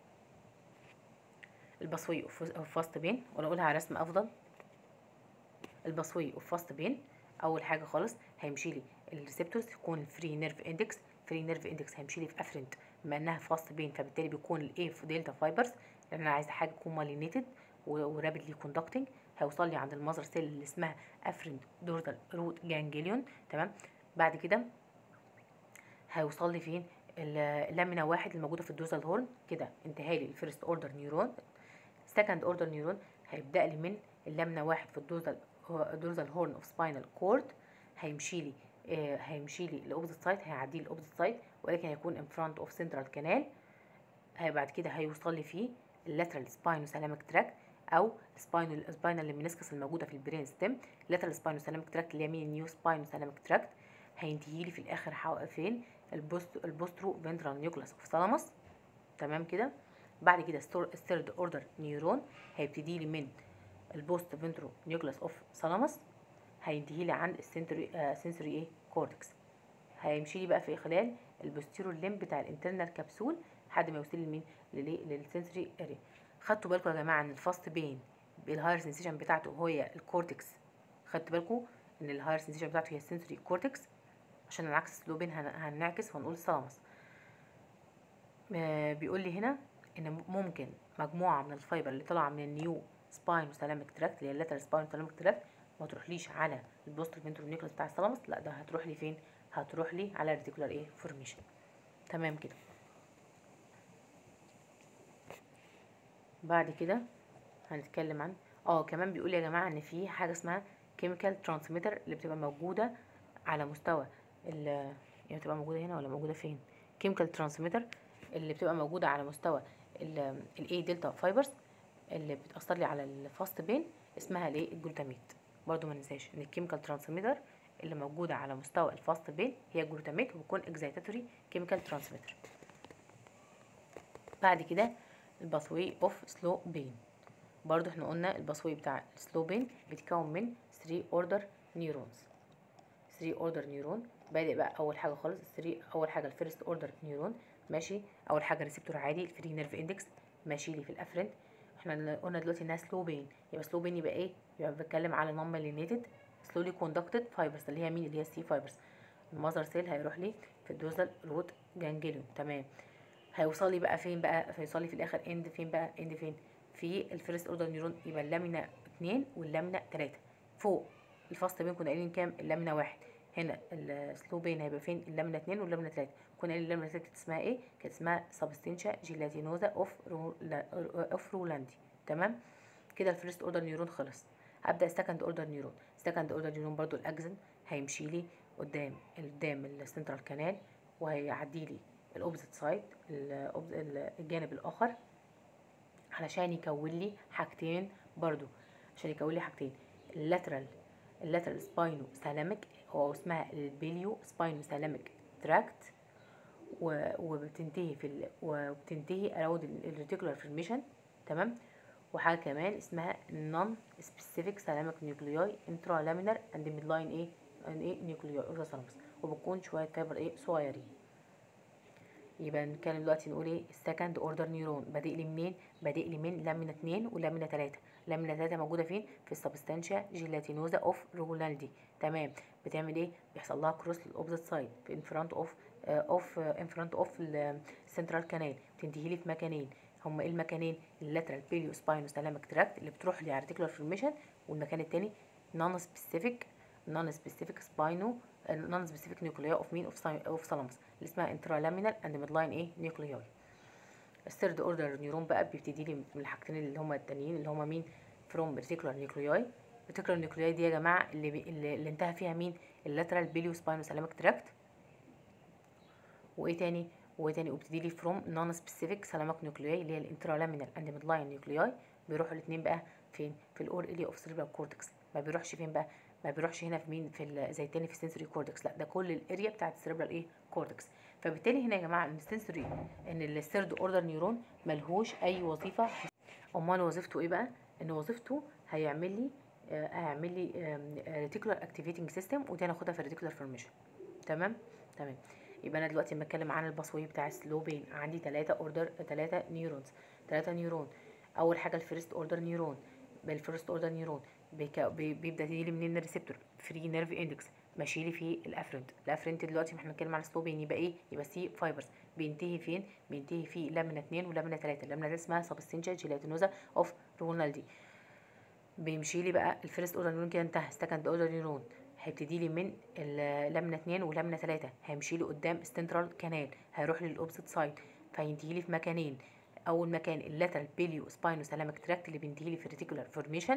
البصوي اوف فاست بين ولا اقولها على رسم افضل البصوي اوف فاست بين اول حاجه خالص هيمشي لي الريسبتورز يكون الفري نيرف اندكس فري نيرف اندكس هيمشي لي في افرنت بما انها فاست بين فبالتالي بيكون الايه في دلتا فايبرز لان انا عايزه حاجه تكون مالينيتد ورابيدلي كوندكتنج هيوصل لي عند المذر سيل اللي اسمها افرنت دورتال روت جانجليون تمام بعد كده هيوصل لي فين اللامينا واحد الموجوده في الدوزال هورن كده انتهى لي الفيرست اوردر نيورون سكند اوردر نيورون هيبدا لي من اللامينا واحد في الدوزال دوزال هورن اوف سباينال كورد هيمشي لي آه هيمشي لي الاوبزيت سايد هيعدي لي الاوبزيت سايد ولكن هيكون ان فرونت اوف سنترال كانال بعد كده هيوصل لي فيه اللاترال سباينو سلامك تراكت او سباينال سباينال لمنسكس الموجوده في البرين ستيم لاترال سباينو سلامك تراكت اللي هي مين النيو سباينو سلامك تراكت هينتهي لي في الاخر حو... فين البوست البوسترو فنترال نيوكلاس اوف ثالاموس تمام كده بعد كده الثيرد اوردر نيورون هيبتدي لي من البوست فنترو نيوكلاس اوف ثالاموس هينتهي لي عند السنتري آه سنسوري ايه كورتكس هيمشي لي بقى في خلال البوستيرو ليمب بتاع الانترنال كبسول لحد ما يوصل لي لمين للسنسوري اريا خدتوا بالكم يا جماعه ان الفاست بين الهاير سنسيشن بتاعته هي الكورتكس خدتوا بالكم ان الهاير سنسيشن بتاعته هي السنسوري كورتكس عشان العكس سلو بين هنعكس وهنقول ثالاموس آه بيقول لي هنا ان ممكن مجموعه من الفايبر اللي طالعه من النيو سباين وسلامك تراكت اللي هي اللاترال سباين وسلامك تراكت ما تروحليش على البوست فينترال نيوكليس بتاع الثالاموس لا ده هتروح لي فين هتروح لي على الريتيكولار ايه فورميشن تمام كده بعد كده هنتكلم عن اه كمان بيقول يا جماعه ان في حاجه اسمها كيميكال ترانسميتر اللي بتبقى موجوده على مستوى ال يعني بتبقى موجوده هنا ولا موجوده فين كيميكال ترانسميتر اللي بتبقى موجوده على مستوى الاي دلتا فايبرز اللي بتاثر لي على الفاست بين اسمها الايه الجلوتاميت برضو ما ننساش ان الكيميكال ترانسميتر اللي موجوده على مستوى الفاست بين هي الجلوتاميت وبتكون اكزايتاتوري كيميكال ترانسميتر بعد كده الباثوي اوف سلو بين برضو احنا قلنا الباثوي بتاع السلو بين بيتكون من 3 اوردر نيورونز 3 اوردر نيورون بادئ بقى اول حاجه خالص 3 اول حاجه الفيرست اوردر نيورون ماشي اول حاجه ريسبتور عادي الفري نيرف اندكس ماشي لي في الافرنت احنا قلنا دلوقتي انها سلو بين يبقى سلو بين يبقى ايه يبقى بتكلم على نون ميلينيتد سلولي كوندكتد فايبرز اللي هي مين اللي هي السي فايبرز المذر سيل هيروح لي في الدوزال روت جانجليون تمام هيوصل لي بقى فين بقى هيوصل لي في الاخر اند فين بقى اند فين في الفيرست اوردر نيورون يبقى اللامينا 2 واللامينا 3 فوق الفاست بين كنا قايلين كام اللامينا 1 هنا السلو بين هيبقى فين اللامينا 2 واللامينا 3 كنا قايلين اللامينا 3 كانت اسمها ايه كانت اسمها سبستنشا جيلاتينوزا اوف اوف رولاندي تمام كده الفيرست اوردر نيورون خلص هبدا السكند اوردر نيورون السكند اوردر نيورون برضو الاكزن هيمشي لي قدام قدام السنترال كانال وهيعدي لي الاوبزيت سايد الجانب الاخر علشان يكون لي حاجتين برضو عشان يكون لي حاجتين اللاترال اللاترال سباينو سالاميك هو اسمها البيليو سباينو سالاميك تراكت وبتنتهي في ال... وبتنتهي اراود الريتيكولار فورميشن تمام وحاجه كمان اسمها نون سبيسيفيك سالاميك نيوكليوي انترا لامينر اند ميد لاين ايه ان ايه نيوكليوي اوف ذا ثالاموس وبتكون شويه فايبر ايه صغيرين يبقى نتكلم دلوقتي نقول ايه السكند اوردر نيورون بادئ لي منين بادئ لي من لامينا 2 ولامينا 3 لامينا 3 موجوده فين في السبستانشيا جيلاتينوزا اوف رولالدي تمام بتعمل ايه بيحصل لها كروس للاوبزيت سايد في ان فرونت اوف اوف ان فرونت اوف السنترال كانال بتنتهي لي في مكانين هما ايه المكانين اللاترال بيليو سباينو سلامك تراكت اللي بتروح لي على ريتيكولار فورميشن والمكان التاني نون سبيسيفيك نون سبيسيفيك سباينو نون سبيسيفيك نيوكليا اوف مين اوف اوف ثالاموس اللي اسمها انترالامينال اند ميدلاين ايه نيوكلياي الثيرد اوردر نيورون بقى بيبتدي لي من الحاجتين اللي هما التانيين اللي هما مين فروم ريتيكولار نيوكلياي الريتيكولار نيوكلياي دي يا جماعه اللي بي اللي, اللي انتهى فيها مين اللاترال بيليو سباينو سلامك تراكت وايه تاني وايه تاني وبتدي لي فروم نون سبيسيفيك سلامك نيوكلياي اللي هي الانترالامينال اند ميدلاين نيوكلياي بيروحوا الاثنين بقى فين في الاور الي اوف سيريبرال كورتكس ما بيروحش فين بقى ما بيروحش هنا في مين في زي التاني في السنسوري كورتكس لا ده كل الاريا بتاعت السيربرال ايه كورتكس فبالتالي هنا يا جماعه ان السنسوري ان الثيرد اوردر نيورون ملهوش اي وظيفه امال وظيفته ايه بقى ان وظيفته هيعمل لي آه هيعمل لي ريتيكولار اكتيفيتنج سيستم ودي هناخدها في الريتيكولار فورميشن تمام تمام يبقى انا دلوقتي لما اتكلم عن الباسوي بتاع السلو بين عندي 3 اوردر 3 نيورونز 3 نيورون اول حاجه الفيرست اوردر نيورون بالفيرست اوردر نيورون بيبدا يجي لي منين الريسبتور فري نيرف اندكس ماشي لي في الافرنت الافرنت دلوقتي احنا بنتكلم على سلو بين يبقى ايه يبقى سي فايبرز بينتهي فين بينتهي في لامينا 2 ولامينا 3 اللامينا 3 اسمها سبستنشال جيلاتينوزا اوف رونالدي بيمشي لي بقى الفيرست اوردر نيورون كده انتهى السكند اوردر نيورون هيبتدي لي من اللامينا 2 ولامينا 3 هيمشي لي قدام السنترال كانال هيروح للاوبزيت سايد فينتهي لي في مكانين اول مكان اللاترال بيليو سباينو سلامك تراكت اللي بينتهي لي في الريتيكولار فورميشن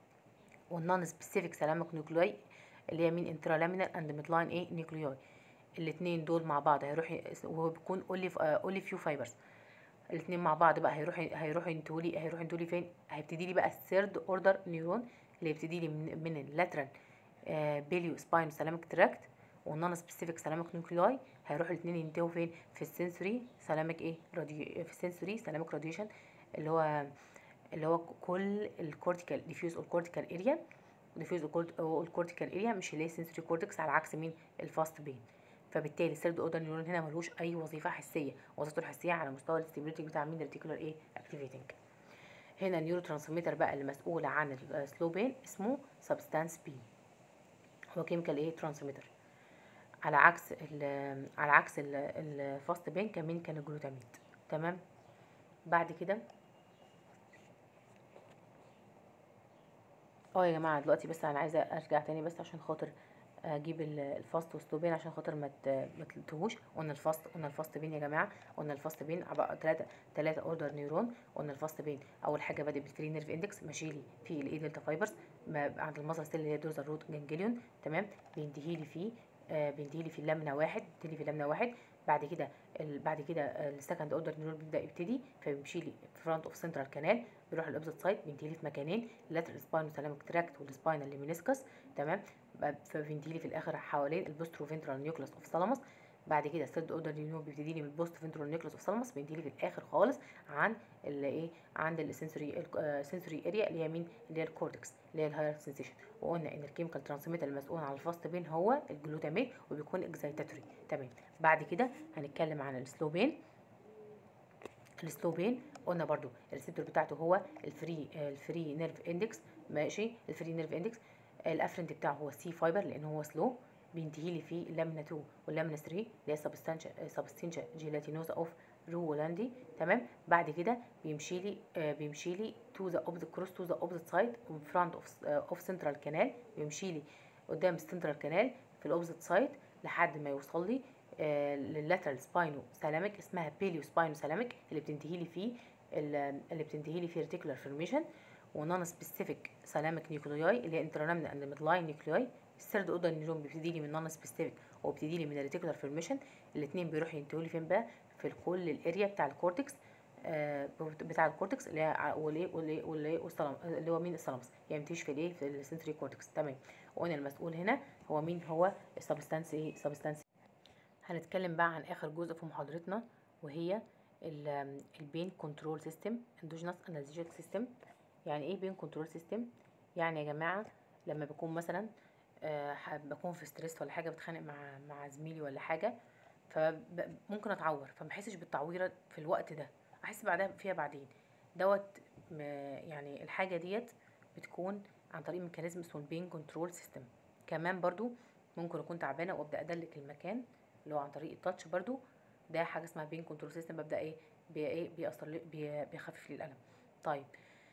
والنون سبيسيفيك سلامك نيوكليوي اللي هي مين انترالامينال اند ميدلاين ايه نيوكليوي الاثنين دول مع بعض هيروح وهو بيكون اولي اولي فيو فايبرز الاثنين مع بعض بقى هيروح هيروح ينتوا لي هيروح ينتوا لي فين هيبتدي لي بقى الثيرد اوردر نيورون اللي يبتدي لي من, من اللاترال بيليو سباين سلامك تراكت والنون سبيسيفيك سلامك نيوكليوي هيروحوا الاثنين ينتهوا فين في السنسوري سلامك ايه راديو في السنسوري سلامك راديشن اللي هو اللي هو كل الكورتيكال ديفيوز الكورتيكال اريا ديفيوز الكورتيكال اريا مش اللي هي سنسوري كورتكس على عكس مين الفاست بين فبالتالي الثيرد اوردر نيورون هنا ملوش اي وظيفه حسيه وظيفته الحسيه على مستوى الاستيبيليتي بتاع مين الريتيكولار ايه اكتيفيتنج هنا النيورو ترانسميتر بقى اللي مسؤول عن السلو بين اسمه سبستانس بي هو كيميكال ايه ترانسميتر على عكس ال على عكس الفاست بين كمان كان الجلوتاميت تمام بعد كده اه يا جماعه دلوقتي بس انا عايزه ارجع تاني بس عشان خاطر اجيب ال- الفاست وسلوبين عشان خاطر ما ت- ما تلتهوش قلنا الفاست قلنا الفاست بين يا جماعه قلنا الفاست بين عباره ثلاثه ثلاثه اوردر نيورون قلنا الفاست بين اول حاجه بادئ بالفري نيرف اندكس ماشي لي في الاي دلتا فايبرز ما- عند المصل سيل اللي هي دوزر روت جانجليون تمام بينتهي لي فيه آه بينتهي لي في اللامنه واحد بينتهي لي في اللامنه واحد بعد كده ال- بعد كده السكند اوردر نيورون بيبدا يبتدي فبيمشي لي فرونت اوف سنترال كانال بيروح الاوبزيت سايد بينتهي لي في مكانين اللاترال سباينو سلامك تراكت والسباينال ليمينيسكس تمام فبينتهي لي في الاخر حوالين البوسترو فينترال نيوكلاس اوف ثالاموس بعد كده الثيرد اوردر نيورون بيبتدي لي من البوست فينترال نيوكلاس اوف ثالاموس بينتهي لي في الاخر خالص عن الايه عند السنسوري السنسوري اريا اللي هي مين اللي هي الكورتكس اللي هي الهاير سنسيشن وقلنا ان الكيميكال ترانسميتر المسؤول عن الفاست بين هو الجلوتاميت وبيكون اكزايتاتوري تمام بعد كده هنتكلم عن السلو بين السلو بين قلنا برضو الريسبتور بتاعته هو الفري الفري نيرف اندكس ماشي الفري نيرف اندكس الافرنت بتاعه هو سي فايبر لان هو سلو بينتهي لي في اللامنا 2 واللامنا 3 اللي هي سبستانشا سبستانشا جيلاتينوزا اوف رولاندي تمام بعد كده بيمشي لي آه بيمشي لي تو ذا اوبزيت كروس تو ذا اوبزيت سايد ان فرونت اوف اوف سنترال كانال بيمشي لي قدام السنترال كانال في الاوبزيت سايد لحد ما يوصل لي آه لللاترال سباينو سلامك اسمها بيليو سباينو سلامك اللي بتنتهي لي في اللي بتنتهي لي في ريتيكولار فورميشن ونون سبيسيفيك سلامك نيوكلياي اللي هي انترنامنا اند ميدلاين نيوكلياي الثيرد اوردر نيورون بيبتدي لي من نون سبيسيفيك وبيبتدي لي من الريتيكولار فورميشن الاثنين بيروحوا ينتهوا لي فين بقى في كل الاريا بتاع الكورتكس آه بتاع الكورتكس اللي هي والايه والايه والايه والسلام اللي هو مين السلامس يعني بتمشي في الايه في السنتري كورتكس تمام وقلنا المسؤول هنا هو مين هو السبستانس ايه سبستانس هنتكلم بقى عن اخر جزء في محاضرتنا وهي البين كنترول سيستم اندوجينوس انالجيك سيستم يعني ايه بين كنترول سيستم يعني يا جماعه لما بكون مثلا آه بكون في ستريس ولا حاجه بتخانق مع مع زميلي ولا حاجه فممكن اتعور فما احسش بالتعويره في الوقت ده احس بعدها فيها بعدين دوت يعني الحاجه ديت بتكون عن طريق ميكانيزم اسمه البين كنترول سيستم كمان برضو ممكن اكون تعبانه وابدا ادلك المكان اللي هو عن طريق التاتش برضو ده حاجه اسمها بين كنترول سيستم ببدا ايه بي ايه بيأثر لي بي بيخفف لي الالم طيب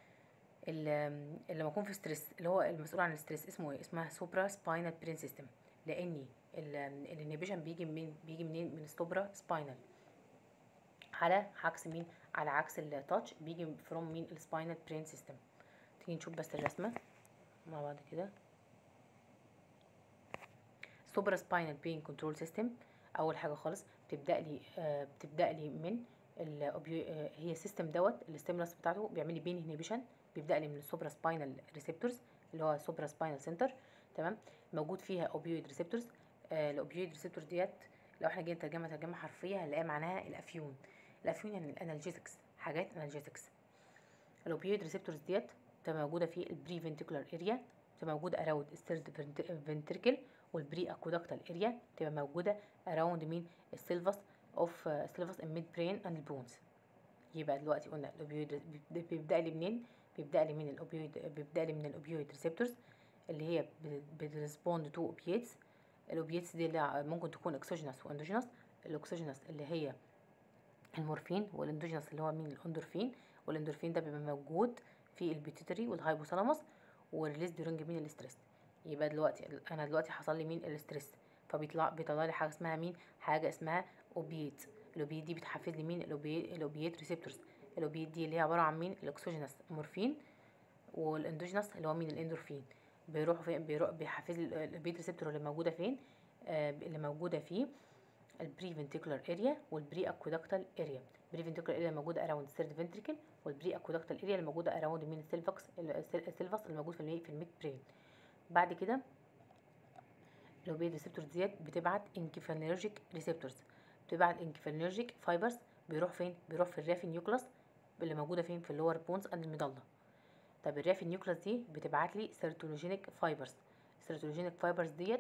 لما اكون في ستريس اللي هو المسؤول عن الستريس اسمه ايه اسمها سوبرا سباينال برين سيستم لاني الانهبيشن بيجي منين بيجي منين من السوبرا سباينال على عكس مين على عكس التاتش بيجي فروم مين السباينال برين سيستم تيجي نشوف بس الرسمه مع بعض كده سوبرا سباينال بين كنترول سيستم اول حاجه خالص بتبدا لي آه بتبدا لي من آه هي السيستم دوت الاستيمولس بتاعته بيعمل لي بين انهبيشن بيبدا لي من السوبرا سباينال ريسبتورز اللي هو سوبرا سباينال سنتر تمام موجود فيها اوبيويد ريسبتورز آه الاوبيويد ريسبتور ديت لو احنا جينا نترجمها ترجمه حرفيه هنلاقيها معناها الافيون الافيون يعني الانالجيزكس حاجات انالجيزكس الاوبيويد ريسبتورز ديت بتبقى موجوده في البري فنتيكولار اريا بتبقى موجوده اراوند الثيرد فنتريكل والبري اكودكتال اريا بتبقى موجوده اراوند مين السيلفس اوف سيلفس الميد برين اند البونز يبقى دلوقتي قلنا الاوبيويد بيبدا لي منين بيبدا لي من الاوبيويد بيبدا لي من الاوبيويد ريسبتورز اللي هي بتريسبوند تو اوبييتس الاوبييتس دي اللي ممكن تكون اكسوجينوس واندوجينوس الاكسوجينوس اللي هي المورفين والاندوجينوس اللي هو مين الاندورفين والاندورفين ده بيبقى موجود في البيتيتري والهايبوثالاموس وريليز ديورنج مين الاستريس يبقى دلوقتي انا دلوقتي حصل لي مين الاستريس فبيطلع بيطلع لي حاجه اسمها مين حاجه اسمها اوبيت الاوبيت دي بتحفز لي مين الاوبيت الاوبيت ريسبتورز الاوبيت دي اللي هي عباره عن مين الاكسوجينوس مورفين والاندوجينوس اللي هو مين الاندورفين بيروح فين بيروح بيحفز لي الاوبيت ريسبتور اللي موجوده فين آه اللي موجوده في البري فنتيكولار اريا والبري اكودكتال اريا البري فنتيكولار اريا موجوده اراوند الثيرد فنتريكل والبري اكودكتال اريا اللي موجوده اراوند مين السيلفكس السيلفس اللي موجود في في الميد برين بعد كده الاوبيد ريسبتورز ديت بتبعت انكفالينرجيك ريسبتورز بتبعت انكفالينرجيك فايبرز بيروح فين بيروح في الرافي نيوكلاس اللي موجوده فين في اللور بونز اند الميدالا طب الرافي نيوكلاس دي بتبعت لي سيرتونوجينيك فايبرز السيرتونوجينيك فايبرز ديت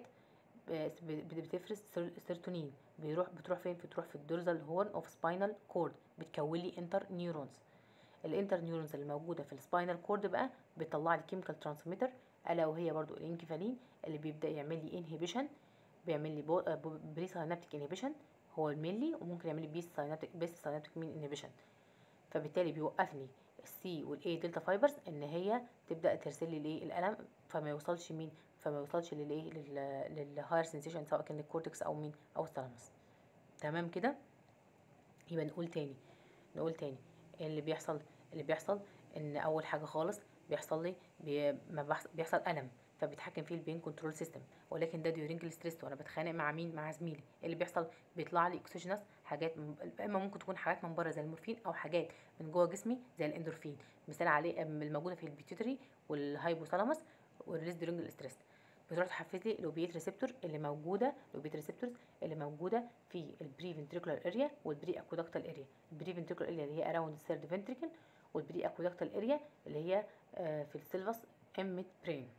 بتفرز سيرتونين بيروح بتروح فين بتروح في الدورزال هورن اوف سباينال كورد بتكون لي انتر نيورونز الانتر نيورونز اللي موجوده في السباينال كورد بقى بتطلع لي كيميكال ترانسميتر الا وهي برضو الانكفالين اللي بيبدا يعمل لي انهبيشن بيعمل لي بري ساينابتيك انهبيشن هو المينلي وممكن يعمل لي بيس ساينابتيك بيس ساينابتيك مين انهبيشن فبالتالي بيوقف لي السي والاي دلتا فايبرز ان هي تبدا ترسل لي الايه الالم فما يوصلش مين فما يوصلش للايه للهاير سنسيشن سواء كان الكورتكس او مين او الثالاموس تمام كده يبقى نقول تاني نقول تاني اللي بيحصل اللي بيحصل ان اول حاجه خالص بيحصل لي بي ما بيحصل, بيحصل الم فبيتحكم فيه البين كنترول سيستم ولكن ده ديورينج الستريس وانا بتخانق مع مين مع زميلي اللي بيحصل بيطلع لي اكسجينس حاجات من اما ممكن تكون حاجات من بره زي المورفين او حاجات من جوه جسمي زي الاندورفين مثال عليه الموجوده في البيتيوتري والهايبوثالاموس والريليز ديورينج الاستريس بتروح تحفز لي الاوبيت ريسبتور اللي موجوده الاوبيت ريسبتورز اللي موجوده في البري فنتريكولار اريا والبري اكودكتال اريا البري فنتريكولار اريا اللي هي اراوند الثيرد فنتريكل والبري اكودكتال اريا اللي هي في السيلفس اميت برين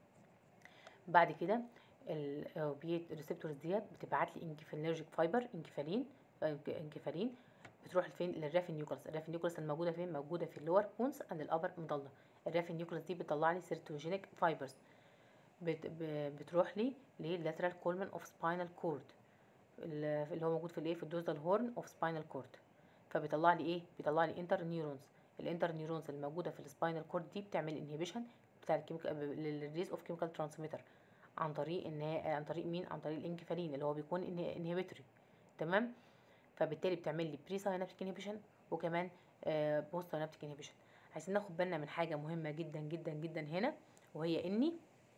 بعد كده الاوبيت ريسبتورز ديت بتبعت لي انكفالينرجيك فايبر انكفالين انكفالين بتروح لفين للرافين نيوكلس الرافين نيوكلس الموجوده فين موجوده في اللور بونس اند الابر مضله الرافين نيوكلس دي بتطلع لي سيرتوجينيك فايبرز بت بتروح لي لللاترال كولمن اوف سباينال كورد اللي هو موجود في الايه في الدوزال هورن اوف سباينال كورد فبيطلع لي ايه بيطلع لي انتر نيورونز الانتر نيورونز الموجوده في السباينال كورد دي بتعمل انهبيشن بتاع الكيميكال للريليز اوف كيميكال ترانسميتر عن طريق ان عن طريق مين عن طريق الانكفالين اللي هو بيكون انهبيتوري تمام فبالتالي بتعمل لي بري ساينابتيك انهبيشن وكمان بوست ساينابتيك انهبيشن عايزين ناخد بالنا من حاجه مهمه جدا جدا جدا هنا وهي اني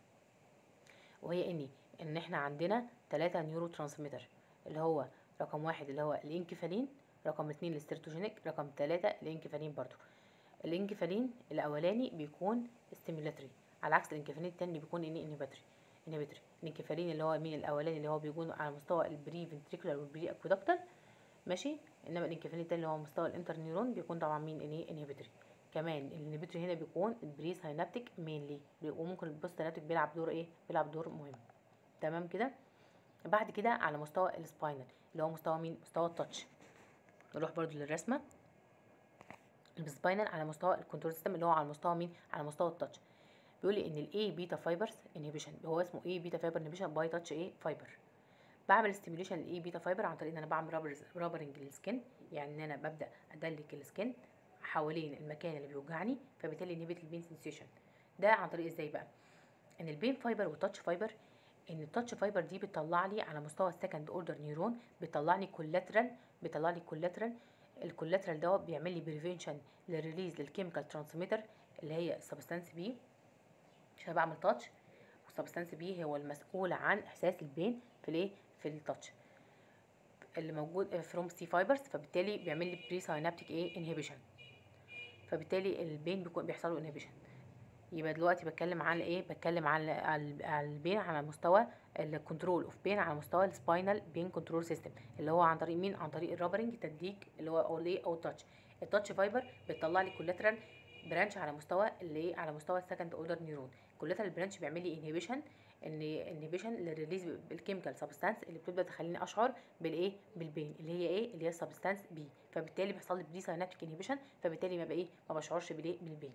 وهي اني ان احنا عندنا ثلاثة نيورو ترانسميتر اللي هو رقم واحد اللي هو الانكفالين رقم اتنين الاسترتوجينيك رقم ثلاثة الانكفالين برضو الانكفالين الاولاني بيكون ستيمولاتري على عكس الانكفالين التاني بيكون اني انهبيتوري انهبيتوري الانكفالين اللي هو مين الاولاني اللي هو بيكون على مستوى البري فنتريكولار والبري اكودكتال ماشي انما الانكفالين التاني اللي هو مستوى الانترنيورون بيكون طبعا مين اني انهبيتوري كمان الانهبيتوري هنا بيكون البري ساينابتيك مينلي وممكن البوست ساينابتيك بيلعب دور ايه بيلعب دور مهم تمام كده بعد كده على مستوى السباينال اللي هو مستوى مين مستوى التاتش نروح برضو للرسمه السباينال على مستوى الكنترول سيستم اللي هو على مستوى مين على مستوى التاتش بيقول لي ان الاي بيتا فايبرز انهبيشن هو اسمه اي بيتا فايبر انهبيشن باي تاتش ايه فايبر بعمل ستيميوليشن للاي بيتا فايبر عن طريق ان انا بعمل رابر رابرنج للسكن يعني ان انا ببدا ادلك السكن حوالين المكان اللي بيوجعني فبالتالي انهبت البين سنسيشن ده عن طريق ازاي بقى ان البين فايبر والتاتش فايبر ان التاتش فايبر دي بتطلع لي على مستوى السكند اوردر نيورون بتطلع لي كولاترال بتطلع لي كولاترال الكولاترال ده بيعمل لي بريفنشن للريليز للكيميكال ترانسميتر اللي هي سبستانس بي عشان بعمل تاتش والسبستانس بي هو المسؤول عن احساس البين في الايه في التاتش اللي موجود فروم سي فايبرز فبالتالي بيعمل لي بري ساينابتيك ايه انهبيشن فبالتالي البين بيكون بيحصل له انهبيشن يبقى دلوقتي بتكلم على ايه بتكلم على على البين على مستوى الكنترول اوف بين على مستوى السباينال بين كنترول سيستم اللي هو عن طريق مين عن طريق الرابرنج تدليك اللي هو او الايه او التاتش التاتش فايبر بتطلع لي كولاترال برانش على مستوى اللي على مستوى السكند اوردر نيورون كولاترال برانش بيعمل لي انهبيشن ان انهبيشن للريليز بالكيميكال سبستانس اللي بتبدا تخليني اشعر بالايه بالبين اللي هي ايه اللي هي السبستانس بي فبالتالي بيحصل لي بري ساينابتيك انهبيشن فبالتالي ما بقى ايه ما بشعرش بالايه بالبين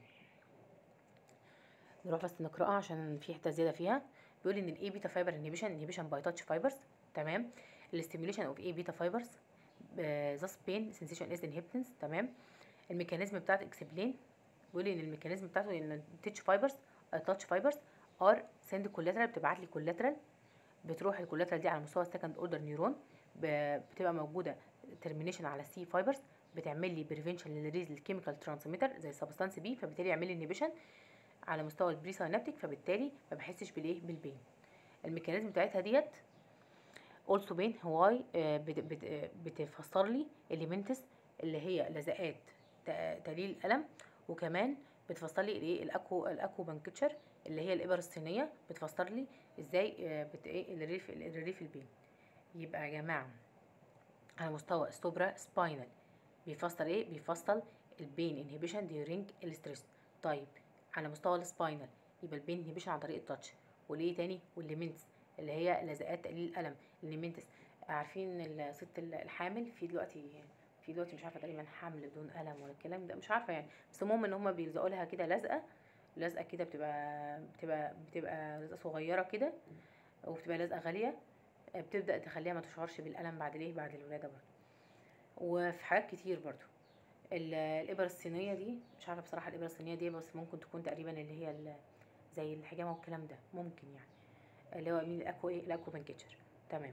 نروح بس نقراها عشان في حته زياده فيها بيقول ان الاي بيتا فايبر انهبيشن انهبيشن باي تاتش فايبرز تمام الاستيميوليشن اوف اي بيتا فايبرز ذس بين سensation از انهبتنس تمام الميكانيزم بتاعت اكسبلين بيقول ان الميكانيزم بتاعته ان التاتش فايبرز التاتش فايبرز ار سند كولاترال بتبعت لي كولاترال بتروح الكولاترال دي على مستوى السكند اوردر نيورون بتبقى موجوده ترمينيشن على السي فايبرز بتعمل لي بريفنشن للريز الكيميكال ترانسميتر زي السبستانس بي فبالتالي يعمل لي انهبيشن على مستوى البري ساينابتيك فبالتالي ما بحسش بالايه بالبين الميكانيزم بتاعتها ديت also بين هواي بتفسر لي اليمنتس اللي هي لزقات تقليل الالم وكمان بتفسر لي الايه الاكو الاكو بانكتشر اللي هي الابر الصينيه بتفسر لي ازاي بت ايه الريف الريف البين يبقى يا جماعه على مستوى السوبرا سباينال بيفسر ايه بيفسر البين انهبيشن ديورينج الستريس طيب على مستوى السباينال يبقى البين انهبيشن عن طريق التاتش والايه تاني والليمنتس اللي هي لزقات تقليل الالم الليمنتس عارفين الست الحامل في دلوقتي في دلوقتي مش عارفه تقريبا حمل بدون الم ولا الكلام ده مش عارفه يعني بس المهم ان هما بيلزقوا لها كده لزقه لزقه كده بتبقى بتبقى بتبقى لزقه صغيره كده وبتبقى لزقه غاليه بتبدا تخليها ما تشعرش بالالم بعد ليه بعد الولاده برضه وفي حاجات كتير برضه ال- الابره الصينيه دي مش عارفه بصراحه الابره الصينيه دي بس ممكن تكون تقريبا اللي هي ال- زي الحجامه والكلام ده ممكن يعني اللي هو مين الاكو ايه الاكو بانكتشر تمام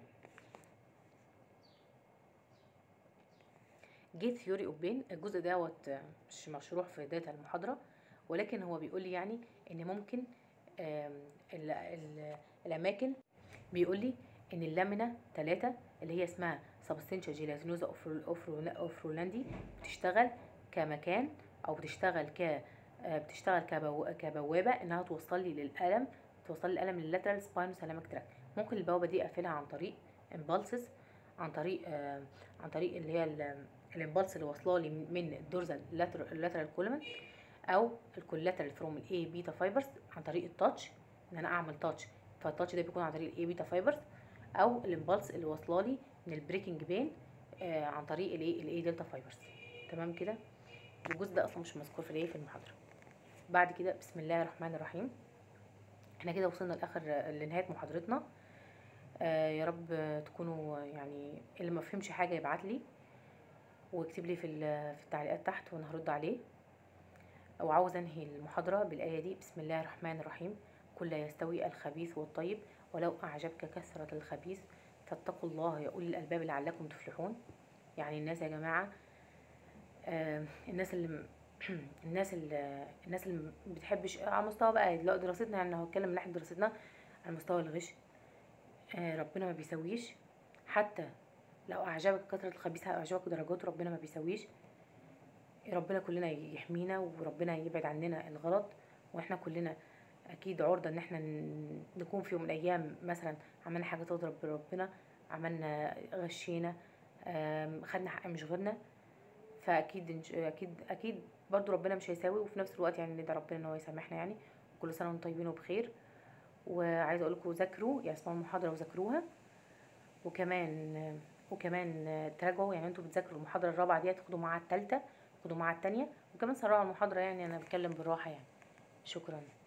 جيت ثيوري اوف بين الجزء دوت مش مشروح في بدايه المحاضره ولكن هو بيقول لي يعني ان ممكن آم، ال ال الاماكن بيقول لي ان اللامينا ثلاثة اللي هي اسمها سبستنشا جيلاتينوزا اوفرولاندي بتشتغل كمكان او بتشتغل ك آه، بتشتغل كبو... كبوابه انها توصل لي للالم توصل لي الالم لللاترال سباينو سلامك تراك ممكن البوابه دي اقفلها عن طريق امبالسز عن طريق آه، عن طريق اللي هي ال- الامبالس اللي واصله لي من الدورزال اللاترال كولمن او الكولاترال فروم الاي بيتا فايبرز عن طريق التاتش ان انا اعمل تاتش فالتاتش ده بيكون عن طريق الاي بيتا فايبرز او الامبالس اللي واصله لي من البريكنج بين آه عن طريق الايه الاي دلتا فايبرز تمام كده الجزء ده اصلا مش مذكور في الايه في المحاضره بعد كده بسم الله الرحمن الرحيم احنا كده وصلنا لاخر لنهايه محاضرتنا آه يا رب تكونوا يعني اللي ما فهمش حاجه يبعت لي واكتب لي في ال- في التعليقات تحت وانا هرد عليه وعاوز انهي المحاضره بالايه دي بسم الله الرحمن الرحيم قل لا يستوي الخبيث والطيب ولو اعجبك كثره الخبيث فاتقوا الله يا اولي الالباب لعلكم تفلحون يعني الناس يا جماعه آه الناس اللي الناس اللي الناس اللي ما بتحبش على مستوى بقى لا دراستنا يعني لو هتكلم من ناحيه دراستنا على مستوى الغش آه ربنا ما بيسويش حتى لو اعجبك كثره الخبيث اعجبك درجاته ربنا ما بيسويش ربنا كلنا يحمينا وربنا يبعد عننا الغلط واحنا كلنا اكيد عرضة ان احنا ن- نكون في يوم من الايام مثلا عملنا حاجة تغضب ربنا عملنا غشينا آم، خدنا حق مش غيرنا فاكيد إن- اكيد اكيد برضو ربنا مش هيساوي وفي نفس الوقت يعني ندعي ربنا ان هو يسامحنا يعني كل سنة وانتم طيبين وبخير وعايزه اقول لكم ذاكروا يعني اسمعوا المحاضرة وذاكروها وكمان وكمان تراجعوا يعني انتوا بتذاكروا المحاضرة الرابعة دي تاخدوا معاها التالتة خدوا معاها التانية وكمان سرعوا المحاضرة يعني انا بتكلم بالراحة يعني شكرا